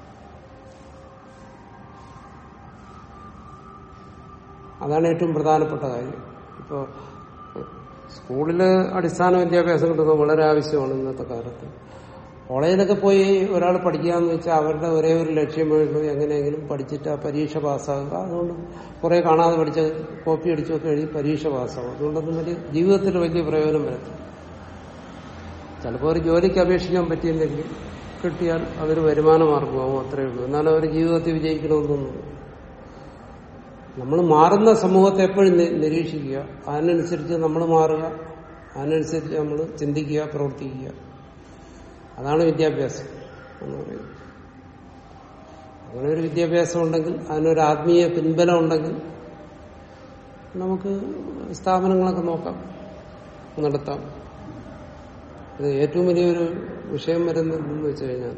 അതാണ് ഏറ്റവും പ്രധാനപ്പെട്ട കാര്യം ഇപ്പോൾ സ്കൂളില് അടിസ്ഥാന വിദ്യാഭ്യാസം കിട്ടുന്നത് വളരെ ആവശ്യമാണ് ഇന്നത്തെ കാലത്ത് കോളേജിലൊക്കെ പോയി ഒരാൾ പഠിക്കാന്ന് വെച്ചാൽ അവരുടെ ഒരേ ഒരു ലക്ഷ്യമേ ഉള്ളൂ എങ്ങനെയെങ്കിലും പഠിച്ചിട്ട് ആ പരീക്ഷ പാസ്സാകുക അതുകൊണ്ട് കുറെ കാണാതെ പഠിച്ച് കോപ്പി അടിച്ചൊക്കെ എഴുതി പരീക്ഷ പാസ്സാകും അതുകൊണ്ടൊന്നും വലിയ ജീവിതത്തിൽ വലിയ പ്രയോജനം വരത്തില്ല ചിലപ്പോൾ ഒരു ജോലിക്ക് അപേക്ഷിക്കാൻ പറ്റിയില്ലെങ്കിൽ കിട്ടിയാൽ അതൊരു വരുമാന മാർഗമാവും അത്രയേ ഉള്ളൂ എന്നാലും അവർ ജീവിതത്തിൽ വിജയിക്കണമെന്നൊന്നും നമ്മൾ മാറുന്ന സമൂഹത്തെ എപ്പോഴും നി- നിരീക്ഷിക്കുക അതിനനുസരിച്ച് നമ്മൾ മാറുക അതിനനുസരിച്ച് നമ്മൾ ചിന്തിക്കുക പ്രവർത്തിക്കുക അതാണ് വിദ്യാഭ്യാസം എന്ന് പറയുന്നത് അങ്ങനെ ഒരു വിദ്യാഭ്യാസം ഉണ്ടെങ്കിൽ അതിനൊരു ആത്മീയ പിൻബലം ഉണ്ടെങ്കിൽ നമുക്ക് സ്ഥാപനങ്ങളൊക്കെ നോക്കാം നടത്താം ഇത് ഏറ്റവും വലിയൊരു വിഷയം വരുന്നതെന്ന് വെച്ച് കഴിഞ്ഞാൽ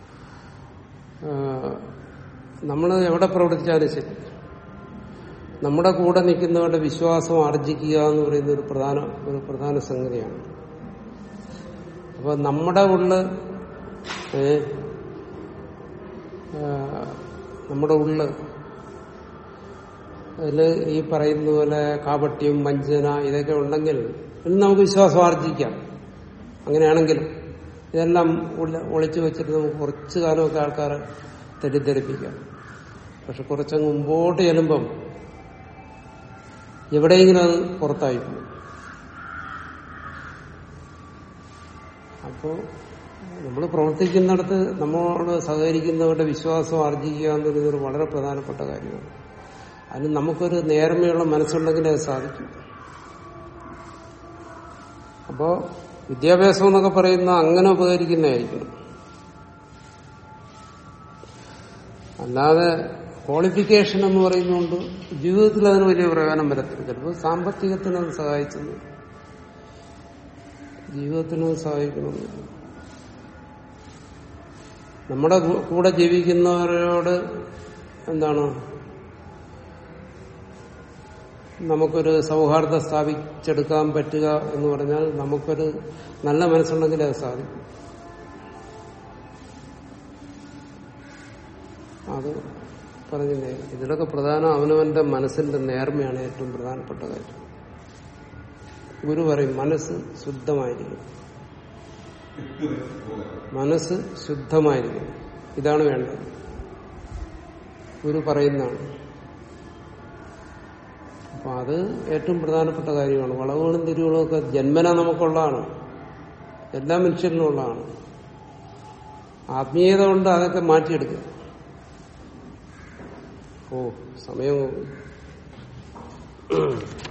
നമ്മൾ എവിടെ പ്രവർത്തിച്ചാലും ശരി നമ്മുടെ കൂടെ നിൽക്കുന്നവരുടെ വിശ്വാസം ആർജിക്കുക എന്ന് പറയുന്ന ഒരു പ്രധാന ഒരു പ്രധാന സംഗതിയാണ് അപ്പൊ നമ്മുടെ ഉള്ള് ഏ, ആ, നമ്മുടെ ഉള്ള് അതില് ഈ പറയുന്ന പോലെ കാപട്യം വഞ്ചന ഇതൊക്കെ ഉണ്ടെങ്കിൽ ഇന്ന് നമുക്ക് വിശ്വാസം ആർജിക്കാം അങ്ങനെയാണെങ്കിലും ഇതെല്ലാം ഉള്ള- ഒളിച്ചു വെച്ചിട്ട് നമുക്ക് കുറച്ചു കാലമൊക്കെ ആൾക്കാരെ തെറ്റിദ്ധരിപ്പിക്കാം പക്ഷെ കുറച്ചങ്ങ് മുമ്പോട്ട് ചെല്ലുമ്പം എവിടെയെങ്കിലും അത് പുറത്തായി പോകും അപ്പോ നമ്മൾ പ്രവർത്തിക്കുന്നിടത്ത് നമ്മളോട് സഹകരിക്കുന്നവരുടെ വിശ്വാസം ആർജിക്കുക എന്നുള്ളത് വളരെ പ്രധാനപ്പെട്ട കാര്യമാണ് അതിന് നമുക്കൊരു നേർമയുള്ള മനസ്സുണ്ടെങ്കിലേ അത് സാധിക്കും അപ്പോ വിദ്യാഭ്യാസം എന്നൊക്കെ പറയുന്ന അങ്ങനെ ഉപകരിക്കുന്നതായിരിക്കണം അല്ലാതെ ക്വാളിഫിക്കേഷൻ എന്ന് പറയുന്നതുകൊണ്ട് ജീവിതത്തിൽ അതിന് വലിയ പ്രയോജനം വരത്തില്ല ചിലപ്പോൾ സാമ്പത്തികത്തിന് അത് സഹായിച്ചെന്ന് ജീവിതത്തിന് അത് സഹായിക്കണമെന്നില്ല നമ്മുടെ കൂ- കൂടെ ജീവിക്കുന്നവരോട് എന്താണ് നമുക്കൊരു സൗഹാർദ്ദം സ്ഥാപിച്ചെടുക്കാൻ പറ്റുക എന്ന് പറഞ്ഞാൽ നമുക്കൊരു നല്ല മനസ്സുണ്ടെങ്കിൽ അത് സാധിക്കും അത് പറഞ്ഞില്ലേ ഇതിലൊക്കെ പ്രധാനം അവനവന്റെ മനസ്സിന്റെ നേർമയാണ് ഏറ്റവും പ്രധാനപ്പെട്ട കാര്യം ഗുരു പറയും മനസ്സ് ശുദ്ധമായിരിക്കും ഇട്ട് വെച്ച് പോകരുത് മനസ്സ് ശുദ്ധമായിരിക്കും ഇതാണ് വേണ്ടത് ഗുരു പറയുന്നതാണ് അപ്പൊ അത് ഏറ്റവും പ്രധാനപ്പെട്ട കാര്യമാണ് വളവുകളും തിരിവുകളും ഒക്കെ ജന്മന നമുക്കുള്ളതാണ് എല്ലാ മനുഷ്യരിലും ഉള്ളതാണ് ആത്മീയത കൊണ്ട് അതൊക്കെ മാറ്റിയെടുക്കുക ഓ സമയം